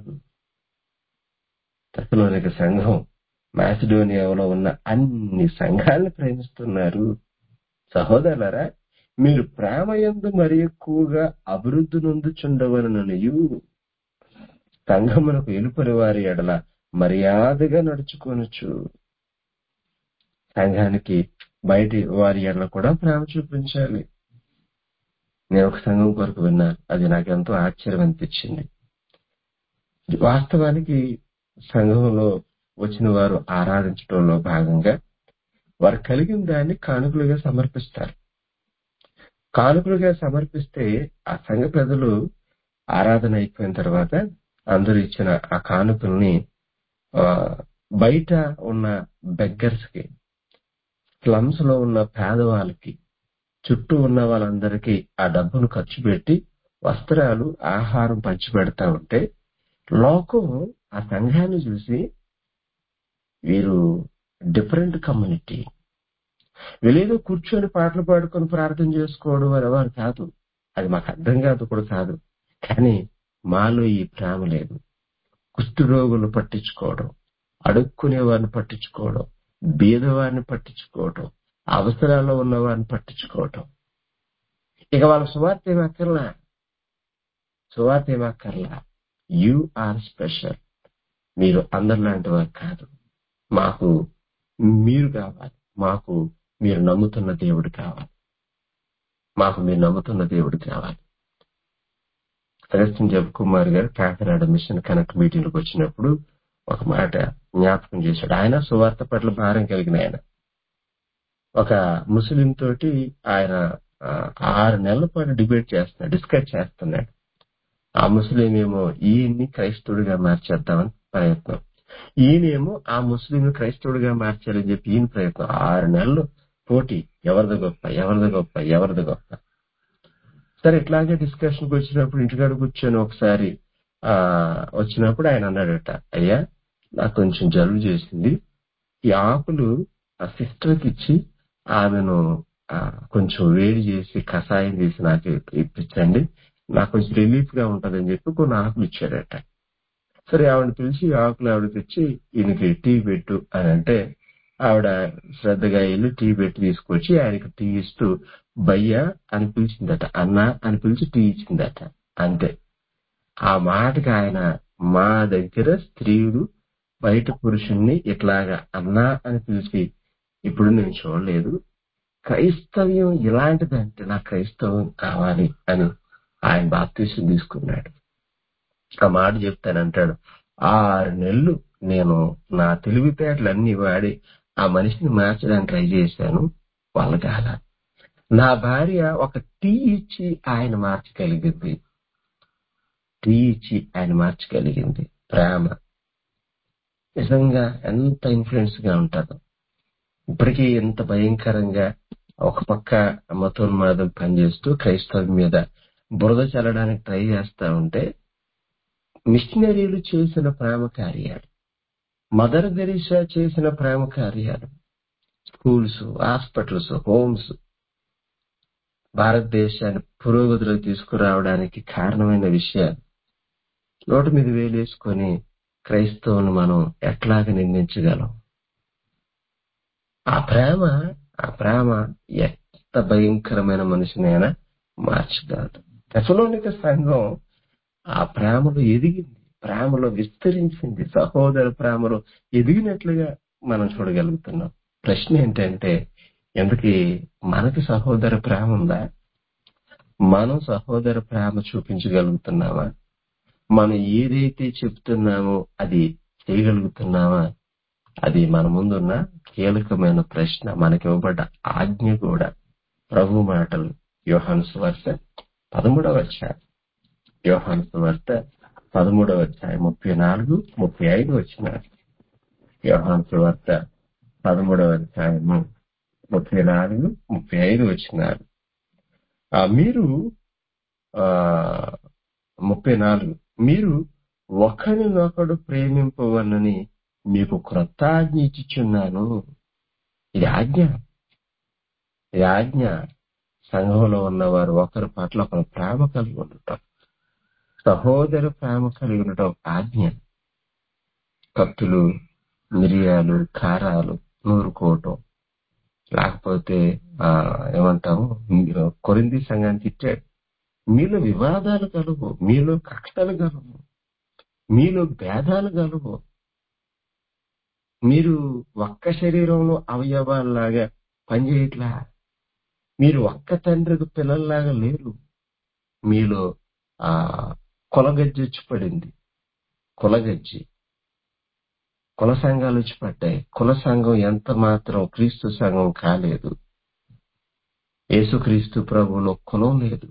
A: తెసలోనిక సంఘం మాసిడోనియాలో ఉన్న అన్ని సంఘాలను ప్రేమిస్తున్నారు సహోదరులరా మీరు ప్రేమ యందు మరి ఎక్కువగా అభివృద్ధి నొందుచుండవలననియు సంఘమునకు ఎలుపరి వారి ఎడల మర్యాదగా నడుచుకొనొచ్చు సంఘానికి బయటి వారి ఎడల కూడా ప్రేమ చూపించాలి నేను ఒక సంఘం కొరకు విన్నాను అది నాకు ఎంతో ఆశ్చర్యం అనిపించింది వాస్తవానికి సంఘంలో వచ్చిన వారు ఆరాధించడంలో భాగంగా వారు కలిగిన దాన్ని కానుకలుగా సమర్పిస్తారు కానుకలుగా సమర్పిస్తే ఆ సంఘ ప్రజలు ఆరాధన అయిపోయిన తర్వాత అందరూ ఇచ్చిన ఆ కానుకల్ని ఆ, బయట ఉన్న బెగ్గర్స్ కి స్లమ్స్ లో ఉన్న పేదవాళ్ళకి చుట్టూ ఉన్న వాళ్ళందరికీ ఆ డబ్బును ఖర్చు పెట్టి వస్త్రాలు ఆహారం పంచి పెడతా ఉంటే లోకం ఆ సంఘాన్ని చూసి వీరు డిఫరెంట్ కమ్యూనిటీ వీళ్ళేదో కూర్చొని పాటలు పాడుకొని ప్రార్థన చేసుకోవడం అని వారు కాదు అది మాకు అర్థం కాదు కూడా కాదు కానీ మాలో ఈ ప్రేమ లేదు కుష్ఠరోగులు పట్టించుకోవడం అడుక్కునే వారిని పట్టించుకోవడం బీదవారిని పట్టించుకోవడం అవసరాల్లో ఉన్న వారిని పట్టించుకోవడం ఇక వాళ్ళ సువార్త ఏమక్కర్లా సువార్త ఏమక్కర్లా యు ఆర్ స్పెషల్ మీరు అందరిలాంటి వారు కాదు మాకు మీరు కావాలి మాకు మీరు నమ్ముతున్న దేవుడు కావాలి మాకు మీరు నమ్ముతున్న దేవుడు కావాలి అగస్టిన్ జబ్ కుమార్ గారు కాకినాడ మిషన్ కనెక్ట్ మీటింగ్ వచ్చినప్పుడు ఒక మాట జ్ఞాపకం చేశాడు ఆయన సువార్త పట్ల భారం కలిగిన ఆయన ఒక ముస్లిం తోటి ఆయన ఆ, ఆరు నెలల పాటు డిబేట్ చేస్తున్నాడు డిస్కస్ చేస్తున్నాడు ఆ ముస్లిం ఏమో ఈయన్ని క్రైస్తవుడిగా మార్చేద్దామని ప్రయత్నం ఈయనేమో ఆ ముస్లిం క్రైస్తవుడిగా మార్చాలని చెప్పి ఈయన ప్రయత్నం ఆరు నెలలు పోటీ ఎవరిది గొప్ప ఎవరిది గొప్ప ఎవరిది గొప్ప సరే ఇట్లాగే డిస్కషన్కి వచ్చినప్పుడు ఇంటికాడ కూర్చొని ఒకసారి ఆ వచ్చినప్పుడు ఆయన అన్నాడట అయ్యా నాకు కొంచెం జలుబు చేసింది ఈ ఆకులు ఆ సిస్టర్కి ఇచ్చి ఆమెను ఆ, కొంచెం వేడి చేసి కషాయం చేసి నాకు ఇప్పించండి నాకు కొంచెం రిలీఫ్ గా ఉంటదని చెప్పి కొన్ని ఆకులు ఇచ్చాడట సరే ఆవిడ పిలిచి ఈ ఆకులు ఆవిడ తెచ్చి ఈయనకి టీ పెట్టు అని అంటే ఆవిడ శ్రద్ధగా వెళ్ళి టీ పెట్టి తీసుకొచ్చి ఆయనకి టీ ఇస్తూ భయ్యా అని పిలిచిందట అన్నా అని పిలిచి టీ ఇచ్చిందట అంతే ఆ మాటకి ఆయన మా దగ్గర స్త్రీలు బయట పురుషుణ్ణి ఇట్లాగా అన్నా అని పిలిచి ఇప్పుడు నేను చూడలేదు క్రైస్తవ్యం ఇలాంటిదంటే నాకు క్రైస్తవం కావాలి అని ఆయన బాప్తీసం తీసుకున్నాడు ఆ మాట చెప్తానంటాడు ఆరు నెలలు నేను నా తెలివితేటలన్నీ వాడి ఆ మనిషిని మార్చడానికి ట్రై చేశాను వాళ్ళ కాల నా భార్య ఒక టీ ఇచ్చి ఆయన మార్చగలిగింది టీ ఇచ్చి ఆయన మార్చగలిగింది ప్రేమ నిజంగా ఎంత ఇన్ఫ్లుయెన్స్ గా ఉంటుందో ఇప్పటికీ ఎంత భయంకరంగా ఒక పక్క మతోన్మాదం పనిచేస్తూ క్రైస్తవం మీద బురద చల్లడానికి ట్రై చేస్తా ఉంటే మిషనరీలు చేసిన ప్రేమ కార్యాలు మదర్ తెరీసా చేసిన ప్రేమ కార్యాలు స్కూల్స్ హాస్పిటల్స్ హోమ్స్ భారతదేశాన్ని పురోగతిలోకి తీసుకురావడానికి కారణమైన విషయాలు నోటి మీద వేలేసుకొని క్రైస్తవుని మనం ఎట్లాగ నిందించగలం ఆ ప్రేమ ఆ ప్రేమ ఎంత భయంకరమైన మనిషినైనా మార్చగలదు తెసలోనిక సంఘం ఆ ప్రేమలో ఎదిగింది ప్రేమలో విస్తరించింది సహోదర ప్రేమలో ఎదిగినట్లుగా మనం చూడగలుగుతున్నాం ప్రశ్న ఏంటంటే ఎందుకు మనకి సహోదర ప్రేమ ఉందా మనం సహోదర ప్రేమ చూపించగలుగుతున్నామా మనం ఏదైతే చెప్తున్నామో అది చేయగలుగుతున్నామా అది మన ముందున్న కీలకమైన ప్రశ్న మనకి ఇవ్వబడ్డ ఆజ్ఞ కూడా ప్రభు మాటలు యోహాను సువార్త పదమూడవ అధ్యాయం యోహాను సువార్త పదమూడవ అధ్యాయం ముప్పై నాలుగు ముప్పై ఐదు వచ్చిన యోహాను సువార్త పదమూడవ అధ్యాయము ముప్పై నాలుగు ముప్పై ఐదు వచ్చినారు ఆ మీరు ఆ ముప్పై నాలుగు మీరు ఒకరినొకడు ప్రేమింపవలనని మీకు క్రొత్త ఆజ్ఞ ఇచ్చిచున్నాను ఇది ఆజ్ఞ ఇది ఆజ్ఞ సంఘంలో ఉన్నవారు ఒకరి పట్ల ఒకరు ప్రేమ కలిగి ఉండటం సహోదర ప్రేమ కలిగి ఉండటం ఆజ్ఞ కత్తులు మిరియాలు కారాలు నూరుకోవటం లేకపోతే ఆ ఏమంటాము కొరింది సంఘాన్ని తిట్టాడు మీలో వివాదాలు కలుగు మీలో కక్షలు కలుగు మీలో భేదాలు కలుగు మీరు ఒక్క శరీరంలో అవయవాల్లాగా పనిచేయట్లా మీరు ఒక్క తండ్రికి పిల్లల్లాగా లేరు మీలో ఆ కులగజ్జి వచ్చి పడింది కులగజ్జి కుల సంఘాలు వచ్చి పడ్డాయి కుల సంఘం ఎంత మాత్రం క్రీస్తు సంఘం కాలేదు యేసుక్రీస్తు ప్రభువులో కులం లేదు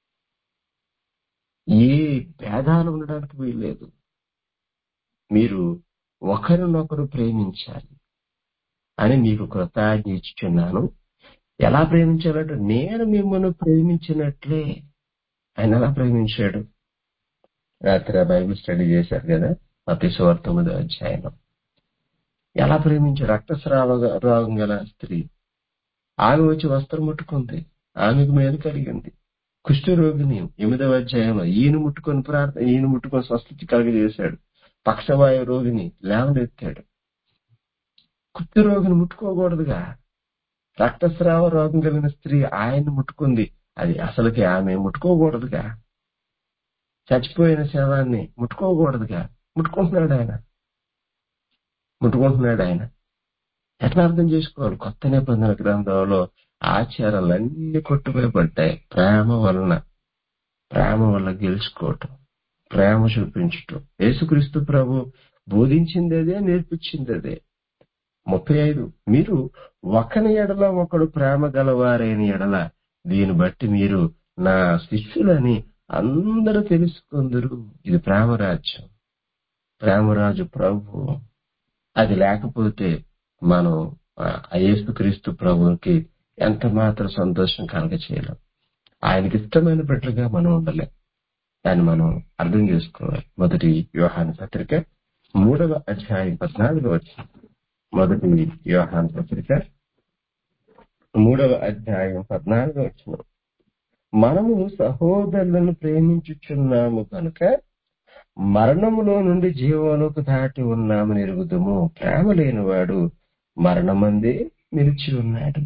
A: ఏ భేదాలు ఉండడానికి వీల్లేదు మీరు ఒకరినొకరు ప్రేమించాలి అని మీకు కృతజ్ఞ ఇచ్చుచున్నాను ఎలా ప్రేమించాలంటే నేను మిమ్మల్ని ప్రేమించినట్లే ఆయన ఎలా ప్రేమించాడు రాత్రి ఆ బైబిల్ స్టడీ చేశారు కదా అతిశవర్ తొమ్మిదో అధ్యాయంలో ఎలా ప్రేమించాడు రక్తస్రావ రోగం గల స్త్రీ ఆమె వచ్చి వస్త్రం ముట్టుకుంది ఆమెకు మేలు కలిగింది కుష్ఠరోగిని ఎనిమిదవ అధ్యాయంలో ఈయన ముట్టుకొని ప్రార్థన ఈయన ముట్టుకొని స్వస్థితి కలిగజేశాడు పక్షవాయు రోగిని లేవనెత్తాడు కుష్ఠరోగిని ముట్టుకోకూడదుగా రక్తస్రావ రోగం కలిగిన స్త్రీ ఆయన్ని ముట్టుకుంది అది అసలుకి ఆమె ముట్టుకోకూడదుగా చచ్చిపోయిన శవాన్ని ముట్టుకోకూడదుగా ముట్టుకుంటున్నాడు ఆయన ముట్టుకుంటున్నాడు ఆయన ఎట్లా అర్థం చేసుకోవాలి కొత్త నిబంధన గ్రంథంలో ఆచారాలన్నీ కొట్టుకోబడ్డాయి ప్రేమ వలన ప్రేమ వల్ల గెలుచుకోవటం ప్రేమ చూపించటం యేసుక్రీస్తు ప్రభు బోధించింది అదే నేర్పించింది అదే ముప్పై ఐదు మీరు ఒకని ఎడల ఒకడు ప్రేమ గలవారైన ఎడల దీన్ని బట్టి మీరు నా శిష్యులని అందరూ తెలుసుకుందరు ఇది ప్రేమరాజ్యం ప్రేమరాజు ప్రభు అది లేకపోతే మనం ఆ యేసుక్రీస్తు ప్రభువుకి ఎంత మాత్రం సంతోషం కలగ చేయలేం ఆయనకి ఇష్టమైన బిడ్డగా మనం ఉండలేం దాన్ని మనం అర్థం చేసుకోవాలి మొదటి వ్యూహాన పత్రిక మూడవ అధ్యాయం పద్నాలుగు వచ్చిన మొదటి వ్యూహాన పత్రిక మూడవ అధ్యాయం పద్నాలుగు వచ్చిన మనము సహోదరులను ప్రేమించుచున్నాము కనుక మరణములో నుండి జీవంలోకి దాటి ఉన్నామని ఎరుగుదము ప్రేమ లేనివాడు మరణమందే నిలిచి ఉన్నాడు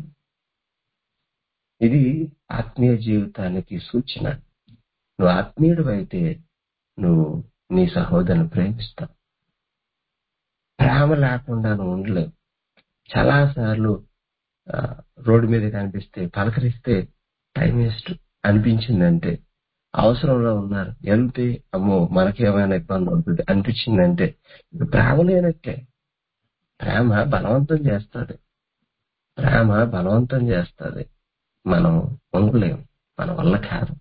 A: ఇది ఆత్మీయ జీవితానికి సూచన నువ్వు ఆత్మీయుడు అయితే నువ్వు నీ సహోదరుని ప్రేమిస్తావు ప్రేమ లేకుండా నువ్వు ఉండలేవు చాలా సార్లు రోడ్డు మీద కనిపిస్తే పలకరిస్తే టైం వేస్ట్ అనిపించిందంటే అవసరంలో ఉన్నారు వెళ్తే అమ్మో మనకేమైనా ఇబ్బంది అవుతుంది అనిపించిందంటే ప్రేమ లేనట్టే ప్రేమ బలవంతం చేస్తుంది ప్రేమ బలవంతం చేస్తుంది మనం ఉండలేం మన వల్ల కాదు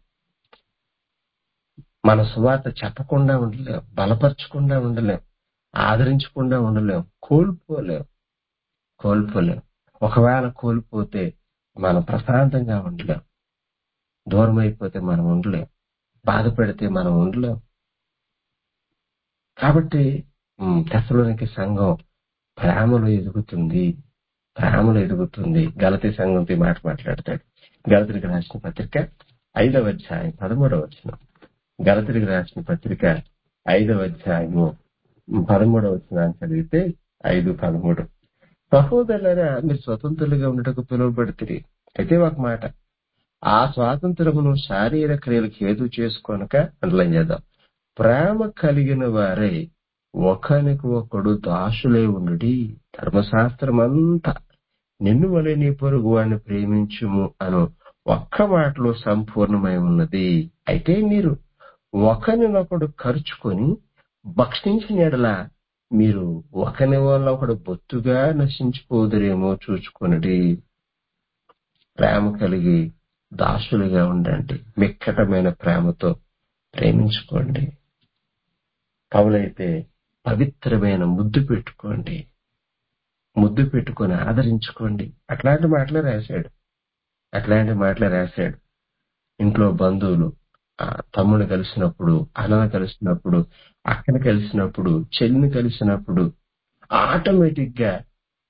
A: మన సువార్త చెప్పకుండా ఉండలేం బలపరచకుండా ఉండలేం ఆదరించకుండా ఉండలేం కోల్పోలేం కోల్పోలేం ఒకవేళ కోల్పోతే మనం ప్రశాంతంగా ఉండలేం దూరం అయిపోతే మనం ఉండలేం బాధపెడితే మనం ఉండలేం కాబట్టి దశలోనికి సంఘం ప్రేమలో ఎదుగుతుంది ప్రేమలో ఎదుగుతుంది గలతి సంఘంతో మాట మాట్లాడతాడు గలతిరికి రాసిన పత్రిక ఐదవ అధ్యాయం పదమూడవ వచ్చిన గలతిరికి రాసిన పత్రిక ఐదవ అధ్యాయము పదమూడవ వచ్చిన చదివితే ఐదు పదమూడు సహోదరులరా మీరు స్వతంత్రులుగా ఉండటకు పిలువబడుతుంది అయితే ఒక మాట ఆ స్వాతంత్రమును శారీర క్రియలకు హేతు చేసుకోనక అండలం చేద్దాం ప్రేమ కలిగిన వారై ఒకనికి ఒకడు దాసులే ఉండుడి ధర్మశాస్త్రం అంతా నిన్ను వలె నీ పొరుగు వాడిని ప్రేమించుము అను ఒక్క మాటలో సంపూర్ణమై ఉన్నది అయితే మీరు ఒకరినొకడు ఖర్చుకొని భక్షించిన ఎడల మీరు ఒకని వల్ల ఒకడు బొత్తుగా నశించిపోదురేమో చూచుకొనిడి ప్రేమ కలిగి దాసులుగా ఉండండి మిక్కటమైన ప్రేమతో ప్రేమించుకోండి పౌలైతే పవిత్రమైన ముద్దు పెట్టుకోండి ముద్దు పెట్టుకొని ఆదరించుకోండి అట్లాంటి మాటలే రాశాడు అట్లాంటి మాటలే రాశాడు ఇంట్లో బంధువులు ఆ తమ్ముని కలిసినప్పుడు అన్నను కలిసినప్పుడు అక్కని కలిసినప్పుడు చెల్లిని కలిసినప్పుడు ఆటోమేటిక్ గా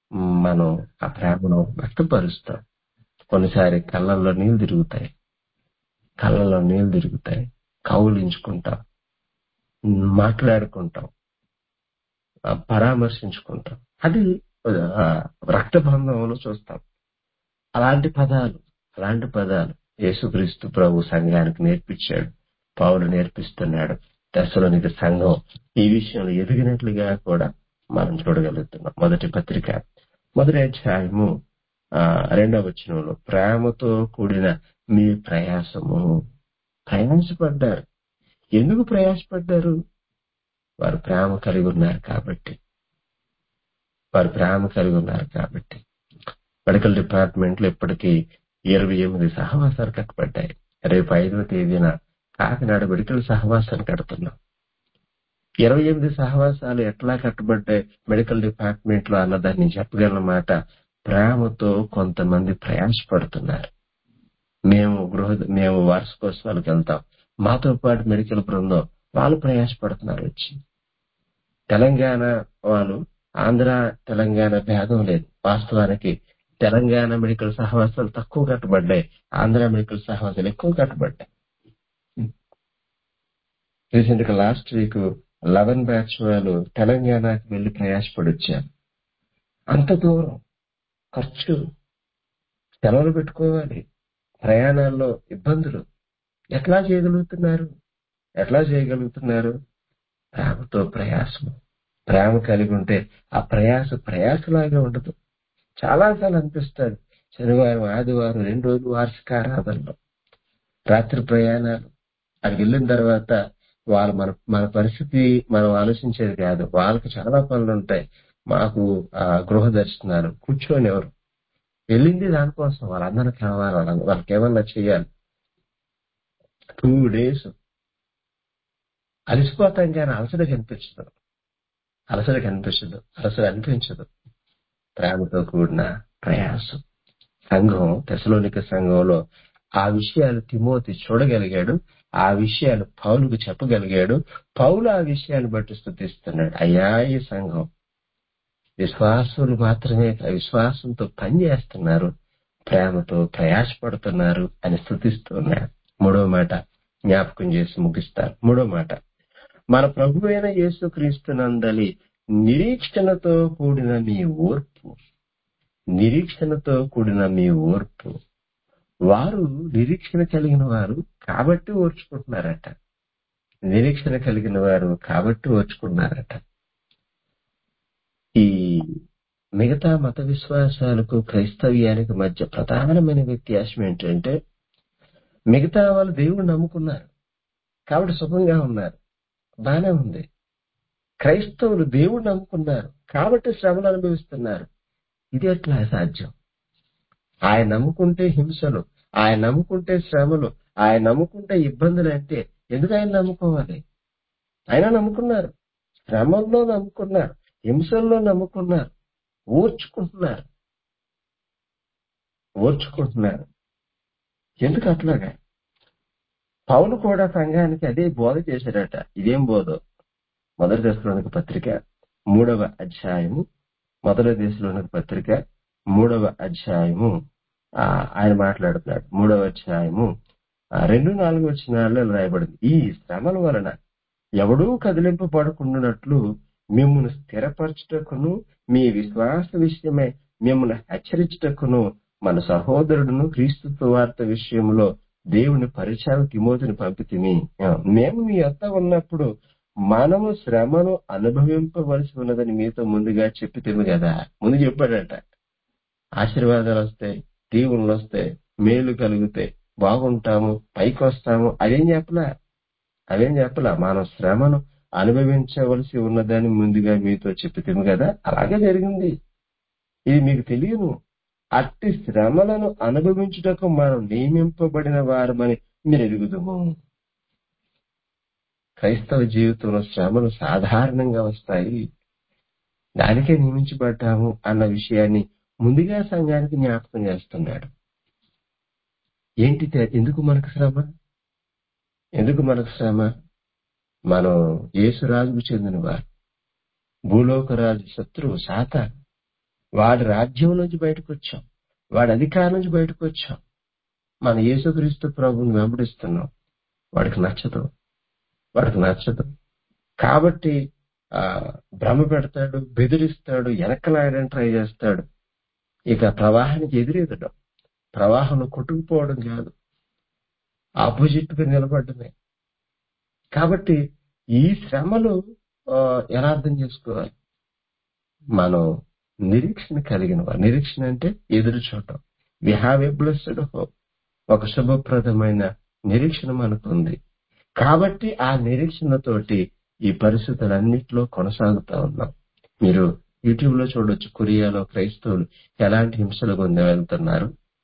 A: మనం ఆ ప్రేమను వ్యక్తపరుస్తాం కొన్నిసారి కళ్ళల్లో నీళ్లు తిరుగుతాయి కళ్ళల్లో నీళ్లు తిరుగుతాయి కౌలించుకుంటాం మాట్లాడుకుంటాం ఆ, పరామర్శించుకుంటాం అది ఆ, రక్త బంధంలో చూస్తాం అలాంటి పదాలు అలాంటి పదాలు యేసుక్రీస్తు ప్రభు సంఘానికి నేర్పించాడు పౌలు నేర్పిస్తున్నాడు దశలోనికి సంఘం ఈ విషయంలో ఎదిగినట్లుగా కూడా మనం చూడగలుగుతున్నాం మొదటి పత్రిక మొదటి అధ్యాయము ఆ, రెండవ వచనంలో ప్రేమతో కూడిన మీ ప్రయాసము ప్రయాసపడ్డారు ఎందుకు ప్రయాసపడ్డారు వారు ప్రేమ కలిగి ఉన్నారు కాబట్టి వారు ప్రేమ కలిగి ఉన్నారు కాబట్టి మెడికల్ డిపార్ట్మెంట్ లో ఇప్పటికీ ఇరవై ఎనిమిది సహవాసాలు కట్టబడ్డాయి రేపు ఐదవ తేదీన కాకినాడ మెడికల్ సహవాసాన్ని కడుతున్నాం ఇరవై ఎనిమిది సహవాసాలు ఎట్లా కట్టబడ్డాయి మెడికల్ డిపార్ట్మెంట్ లో అన్నదాన్ని నేను చెప్పగలను మాట ప్రేమతో కొంతమంది ప్రయాసపడుతున్నారు మేము గృహ మేము వార్షికోత్సవాలకు వెళ్తాం మాతో పాటు మెడికల్ బృందం వాళ్ళు ప్రయాసపడుతున్నారు వచ్చి తెలంగాణ వాళ్ళు ఆంధ్ర తెలంగాణ భేదం లేదు వాస్తవానికి తెలంగాణ మెడికల్ సహవాసాలు తక్కువ కట్టబడ్డాయి ఆంధ్ర మెడికల్ సహవాసాలు ఎక్కువ కట్టబడ్డాయి రీసెంట్ గా లాస్ట్ వీక్ లెవెన్ బ్యాచ్ వాళ్ళు తెలంగాణకి వెళ్లి ప్రయాసపడి వచ్చారు అంత దూరం ఖర్చు సెలవులు పెట్టుకోవాలి ప్రయాణాల్లో ఇబ్బందులు ఎట్లా చేయగలుగుతున్నారు ఎట్లా చేయగలుగుతున్నారు ప్రేమతో ప్రయాసం ప్రేమ కలిగి ఉంటే ఆ ప్రయాస ప్రయాసలాగా ఉండదు చాలా సార్లు అనిపిస్తుంది శనివారం ఆదివారం రెండు రోజులు వార్షిక ఆరాధనలో రాత్రి ప్రయాణాలు అక్కడికి వెళ్ళిన తర్వాత వాళ్ళు మన మన పరిస్థితి మనం ఆలోచించేది కాదు వాళ్ళకి చాలా పనులు ఉంటాయి మాకు ఆ గృహ దర్శనాలు కూర్చొని ఎవరు వెళ్ళింది దానికోసం వాళ్ళందరూ కావాలి వాళ్ళ- వాళ్ళకి ఏమన్నా చేయాలి టూ డేస్ అలసిపోతాం కానీ అలసట కనిపించదు అలసట కనిపించదు అలసట అనిపించదు ప్రేమతో కూడిన ప్రయాసం సంఘం తెసలోనిక సంఘంలో ఆ విషయాలు తిమోతి చూడగలిగాడు ఆ విషయాలు పౌలుకు చెప్పగలిగాడు పౌలు ఆ విషయాన్ని బట్టి స్థుతిస్తున్నాడు అయ్యా ఈ సంఘం విశ్వాసులు మాత్రమే కాదు, విశ్వాసంతో పనిచేస్తున్నారు ప్రేమతో ప్రయాసపడుతున్నారు అని స్థుతిస్తున్నాడు మూడో మాట జ్ఞాపకం చేసి ముగిస్తారు మూడో మాట మన ప్రభు అయిన యేసు క్రీస్తునందలి నిరీక్షణతో కూడిన మీ ఓర్పు నిరీక్షణతో కూడిన మీ ఓర్పు వారు నిరీక్షణ కలిగిన వారు కాబట్టి ఓర్చుకుంటున్నారట నిరీక్షణ కలిగిన వారు కాబట్టి ఓర్చుకున్నారట ఈ మిగతా మత విశ్వాసాలకు క్రైస్తవ్యానికి మధ్య ప్రధానమైన వ్యత్యాసం ఏంటంటే మిగతా వాళ్ళు దేవుడు నమ్ముకున్నారు కాబట్టి సుఖంగా ఉన్నారు బానే ఉంది క్రైస్తవులు దేవుడు నమ్ముకున్నారు కాబట్టి శ్రమలు అనుభవిస్తున్నారు ఇది ఎట్లా సాధ్యం ఆయన నమ్ముకుంటే హింసలు ఆయన నమ్ముకుంటే శ్రమలు ఆయన నమ్ముకుంటే ఇబ్బందులు అంటే ఎందుకు ఆయన నమ్ముకోవాలి ఆయన నమ్ముకున్నారు శ్రమల్లో నమ్ముకున్నారు హింసల్లో నమ్ముకున్నారు ఓర్చుకుంటున్నారు ఓర్చుకుంటున్నారు ఎందుకు అట్లాగా పౌలు కూడా సంఘానికి అదే బోధ చేశాడట ఇదేం బోధ మొదటి దశలోనికి పత్రిక మూడవ అధ్యాయము మొదటి దశలోనికి పత్రిక మూడవ అధ్యాయము ఆ, ఆయన మాట్లాడుతున్నాడు మూడవ అధ్యాయము ఆ, రెండు నాలుగు వచ్చినాల్లో రాయబడింది ఈ శ్రమల వలన ఎవడూ కదిలింపబడకుండానట్లు మిమ్మల్ని స్థిరపరచుటకును మీ విశ్వాస విషయమై మిమ్మల్ని హెచ్చరించుటకును మన సహోదరుడును క్రీస్తు వార్త విషయంలో దేవుని పరిచయం తిమోతిని పంపితిమి ఆ, మేము మీ యొద్ద ఉన్నప్పుడు మనము శ్రమను అనుభవింపవలసి ఉన్నదని మీతో ముందుగా చెప్పి కదా ముందు చెప్పాడట ఆశీర్వాదాలు వస్తాయి దీవులు వస్తాయి మేలు కలిగితే బాగుంటాము పైకి వస్తాము అదేం చెప్పలా అదేం చెప్పలా మనం శ్రమను అనుభవించవలసి ఉన్నదని ముందుగా మీతో చెప్పితేమి కదా అలాగే జరిగింది ఇది మీకు తెలియను అట్టి శ్రమలను అనుభవించుటకు మనం నియమింపబడిన వారమని మీరు ఎరుగుదుము క్రైస్తవ జీవితంలో శ్రమలు సాధారణంగా వస్తాయి దానికే నియమించబడ్డాము అన్న విషయాన్ని ముందుగా సంఘానికి జ్ఞాపకం చేస్తున్నాడు ఏంటి తే- ఎందుకు మనకు శ్రమ ఎందుకు మనకు శ్రమ మనం యేసురాజుకు చెందిన వారు భూలోకరాజు శత్రువు సాత వాడి రాజ్యం నుంచి బయటకు వచ్చాం వాడి అధికారం నుంచి బయటకు వచ్చాం మన యేసుక్రీస్తు ప్రభుని వెంబడిస్తున్నాం వాడికి నచ్చదు వాడికి నచ్చదు కాబట్టి ఆ భ్రమ పెడతాడు బెదిరిస్తాడు వెనకలాడని ట్రై చేస్తాడు ఇక ప్రవాహానికి ఎదురెదడం ప్రవాహంలో కొట్టుకుపోవడం కాదు ఆపోజిట్ గా నిలబడమే కాబట్టి ఈ శ్రమలు ఆ, ఎలా అర్థం చేసుకోవాలి మనం నిరీక్షణ కలిగిన వారు నిరీక్షణ అంటే ఎదురు చూడటం we have a blessed hope ఒక శుభప్రదమైన నిరీక్షణ మనకు ఉంది కాబట్టి ఆ నిరీక్షణతోటి ఈ పరిస్థితులన్నింటిలో కొనసాగుతా ఉన్నాం మీరు యూట్యూబ్ లో చూడొచ్చు కొరియాలో క్రైస్తవులు ఎలాంటి హింసలు గుండా వెళ్తున్నారు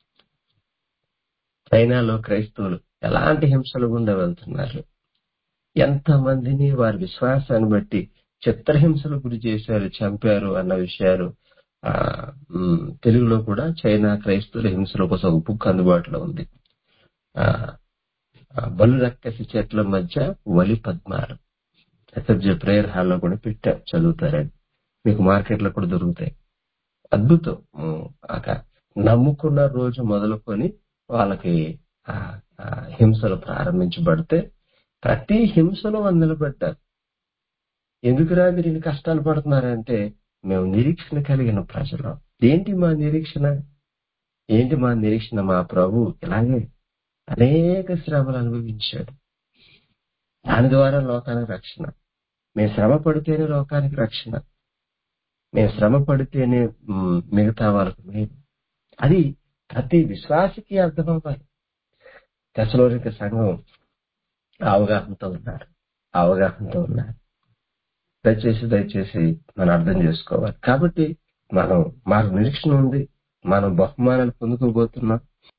A: చైనాలో క్రైస్తవులు ఎలాంటి హింసలు గుండా వెళ్తున్నారు ఎంతమందిని వారి విశ్వాసాన్ని బట్టి చిత్రహింసలు గురి చేశారు చంపారు అన్న విషయాలు ఆ ఉమ్, తెలుగులో కూడా చైనా క్రైస్తవుల హింసల కోసం ఒక బుక్ అందుబాటులో ఉంది ఆ ఆ, బలు రక్కసి చెట్ల మధ్య వలి పద్మాలు ఎస్ఎఫ్జే ప్రేయర్ హాల్లో కూడా పెట్టారు చదువుతారని మీకు మార్కెట్ లో కూడా దొరుకుతాయి అద్భుతం ఉమ్, అక నమ్ముకున్న రోజు మొదలుకొని వాళ్ళకి ఆ, ఆ, హింసలు ప్రారంభించబడితే ప్రతి హింసలో వాళ్ళు నిలబడ్డారు ఎందుకురా మీరు ఇన్ని కష్టాలు పడుతున్నారంటే మేము నిరీక్షణ కలిగిన ప్రజలు ఏంటి మా నిరీక్షణ ఏంటి మా నిరీక్షణ మా ప్రభు ఇలాగే అనేక శ్రమలు అనుభవించాడు దాని ద్వారా లోకానికి రక్షణ మేము శ్రమ పడితేనే లోకానికి రక్షణ మేము శ్రమ పడితేనే మ్, మిగతా వాళ్ళకు మేలు అది ప్రతి విశ్వాసికి అర్థం అవ్వాలి దశలోనిక సంఘం అవగాహనతో ఉన్నారు అవగాహనతో ఉన్నారు దయచేసి దయచేసి మనం అర్థం చేసుకోవాలి కాబట్టి మనం మాకు నిరీక్షణ ఉంది మనం బహుమానాలు పొందుకోబోతున్నాం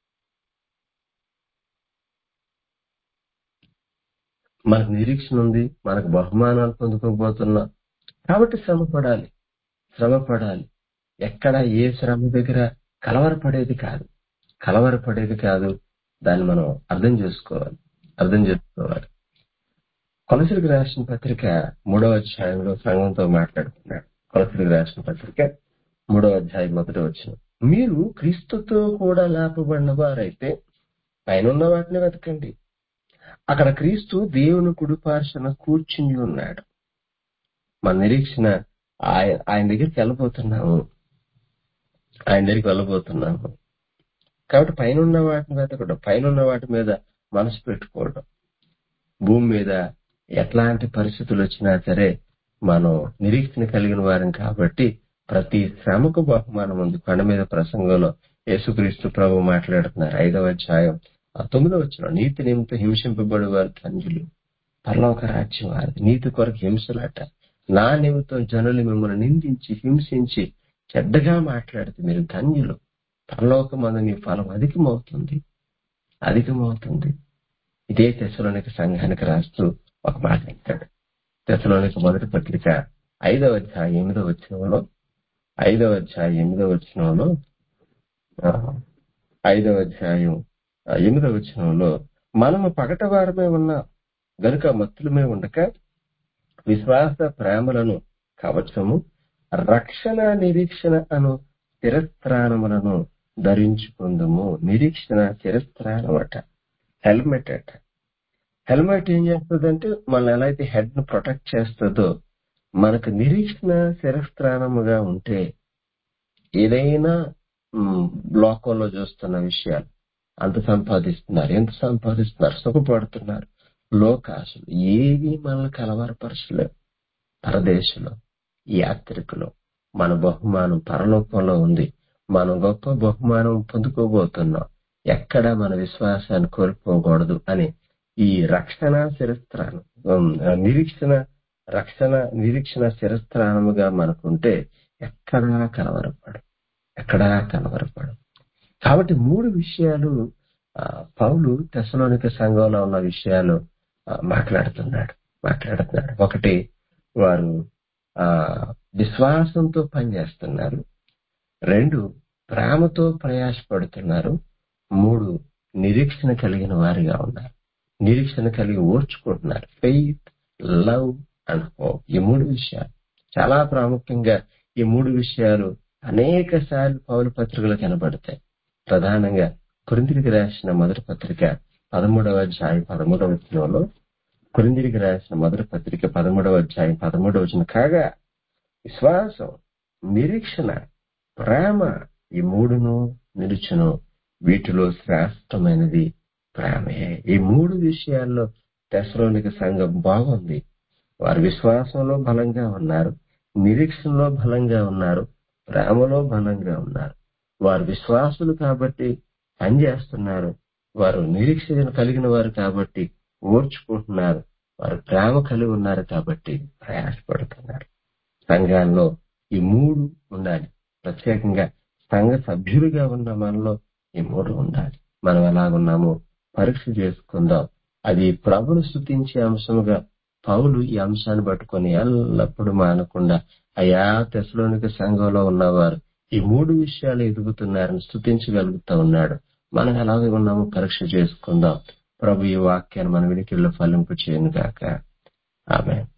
A: మనకు నిరీక్షణ ఉంది మనకు బహుమానాలు పొందుకోబోతున్నాం కాబట్టి శ్రమ పడాలి శ్రమ పడాలి ఎక్కడ ఏ శ్రమ దగ్గర కలవరపడేది కాదు కలవరపడేది కాదు దాన్ని మనం అర్థం చేసుకోవాలి అర్థం చేసుకోవాలి కొలసరికి రాసిన పత్రిక మూడవ అధ్యాయంలో సంఘంతో మాట్లాడుతున్నాడు కొలసరికి రాసిన పత్రిక మూడవ అధ్యాయం మొదటి వచ్చిన మీరు క్రీస్తుతో కూడా లేపబడిన వారైతే పైన వాటిని వెతకండి అక్కడ క్రీస్తు దేవుని కుడిపార్శ్వన కూర్చుని ఉన్నాడు మన నిరీక్షణ ఆయన ఆయన దగ్గరికి వెళ్ళబోతున్నాము ఆయన దగ్గరికి వెళ్ళబోతున్నాము కాబట్టి పైన ఉన్న వాటిని వెతకడం పైన ఉన్న వాటి మీద మనసు పెట్టుకోవడం భూమి మీద ఎట్లాంటి పరిస్థితులు వచ్చినా సరే మనం నిరీక్షణ కలిగిన వారం కాబట్టి ప్రతి శ్రమకు బహుమానం ఉంది కొండ మీద ప్రసంగంలో యేసుక్రీస్తు ప్రభు మాట్లాడుతున్నారు ఐదవ అధ్యాయం ఆ తొమ్మిదవ వచ్చిన నీతి నిమిత్తం హింసింపబడి వారు తండ్రులు పరలోక రాజ్యం వారిది నీతి కొరకు హింసలాట నా నిమిత్తం జనులు మిమ్మల్ని నిందించి హింసించి చెడ్డగా మాట్లాడితే మీరు ధన్యులు పరలోకమందు నీ ఫలం అధికమవుతుంది అధికమవుతుంది ఇదే తెశలోనిక సంఘానికి రాస్తూ ఒక మాట అంటాడు తెశలోనిక మొదటి పత్రిక ఐదవ అధ్యాయం ఎనిమిదవ వచ్చినంలో ఐదవ అధ్యాయం ఎనిమిదవ వచ్చినంలో ఆ, ఐదవ అధ్యాయం ఆ, ఎనిమిదవ వచనంలో మనము పగట వారమే ఉన్నాం గనుక మత్తులమే ఉండక విశ్వాస ప్రేమలను కవచము రక్షణ నిరీక్షణ అను స్థిరస్థానములను ధరించుకుందుము నిరీక్షణ స్థిరస్థానం అట హెల్మెట్ అట హెల్మెట్ ఏం చేస్తుందంటే మనల్ని ఎలా అయితే హెడ్ ను ప్రొటెక్ట్ చేస్తుందో మనకు నిరీక్షణ స్థిరస్థానముగా ఉంటే ఏదైనా మ్, లోకంలో చూస్తున్న విషయాలు అంత సంపాదిస్తున్నారు ఎంత సంపాదిస్తున్నారు సుఖపడుతున్నారు లోకాసులు ఏవి మనల్ని కలవరపరచలేవు పరదేశంలో యాత్రికులు మన బహుమానం పరలోకంలో ఉంది మనం గొప్ప బహుమానం పొందుకోబోతున్నాం ఎక్కడ మన విశ్వాసాన్ని కోల్పోకూడదు అని ఈ రక్షణ శిరస్త్రానం ఉమ్, నిరీక్షణ రక్షణ నిరీక్షణ శిరస్త్రానముగా మనకుంటే ఎక్కడా కలవరపడు ఎక్కడా కలవరపడు కాబట్టి మూడు విషయాలు ఆ, పౌలు తెసలోనిక సంఘంలో ఉన్న విషయాలు ఆ, మాట్లాడుతున్నాడు మాట్లాడుతున్నాడు ఒకటి వారు ఆ విశ్వాసంతో పనిచేస్తున్నారు రెండు ప్రేమతో ప్రయాసపడుతున్నారు మూడు నిరీక్షణ కలిగిన వారిగా ఉన్నారు నిరీక్షణ కలిగి ఓర్చుకుంటున్నారు ఫెయిత్ లవ్ అండ్ హోప్ ఈ మూడు విషయాలు చాలా ప్రాముఖ్యంగా ఈ మూడు విషయాలు అనేక సార్లు పౌలు పత్రికలు కనబడతాయి ప్రధానంగా కొరిందిరికి రాసిన మొదటి పత్రిక పదమూడవ అధ్యాయం పదమూడవ వచనంలో కొరిందిరికి రాసిన మొదటి పత్రిక పదమూడవ అధ్యాయం పదమూడవ వచనం కాగా విశ్వాసం నిరీక్షణ ప్రేమ ఈ మూడును నిలుచును వీటిలో శ్రేష్టమైనది ప్రేమే ఈ మూడు విషయాల్లో తెసలోనిక సంఘం బాగుంది వారు విశ్వాసంలో బలంగా ఉన్నారు నిరీక్షణలో బలంగా ఉన్నారు ప్రేమలో బలంగా ఉన్నారు వారు విశ్వాసులు కాబట్టి పనిచేస్తున్నారు వారు నిరీక్షణ కలిగిన వారు కాబట్టి ఓర్చుకుంటున్నారు వారు ప్రేమ కలిగి ఉన్నారు కాబట్టి ప్రయాసపడుతున్నారు సంఘాల్లో ఈ మూడు ఉండాలి ప్రత్యేకంగా సంఘ సభ్యులుగా ఉన్న మనలో ఈ మూడు ఉండాలి మనం ఎలాగున్నామో పరీక్ష చేసుకుందాం అది ప్రభును స్థుతించే అంశముగా పౌలు ఈ అంశాన్ని పట్టుకొని ఎల్లప్పుడూ మానకుండా అయా తెసలోనిక సంఘంలో ఉన్నవారు ఈ మూడు విషయాలు ఎదుగుతున్నారని స్థుతించగలుగుతా ఉన్నాడు మనం ఎలాగ ఉన్నామో పరీక్ష చేసుకుందాం ప్రభు ఈ వాక్యాన్ని మన వినికిల్లో ఫలింపు చేయను గాక ఆమె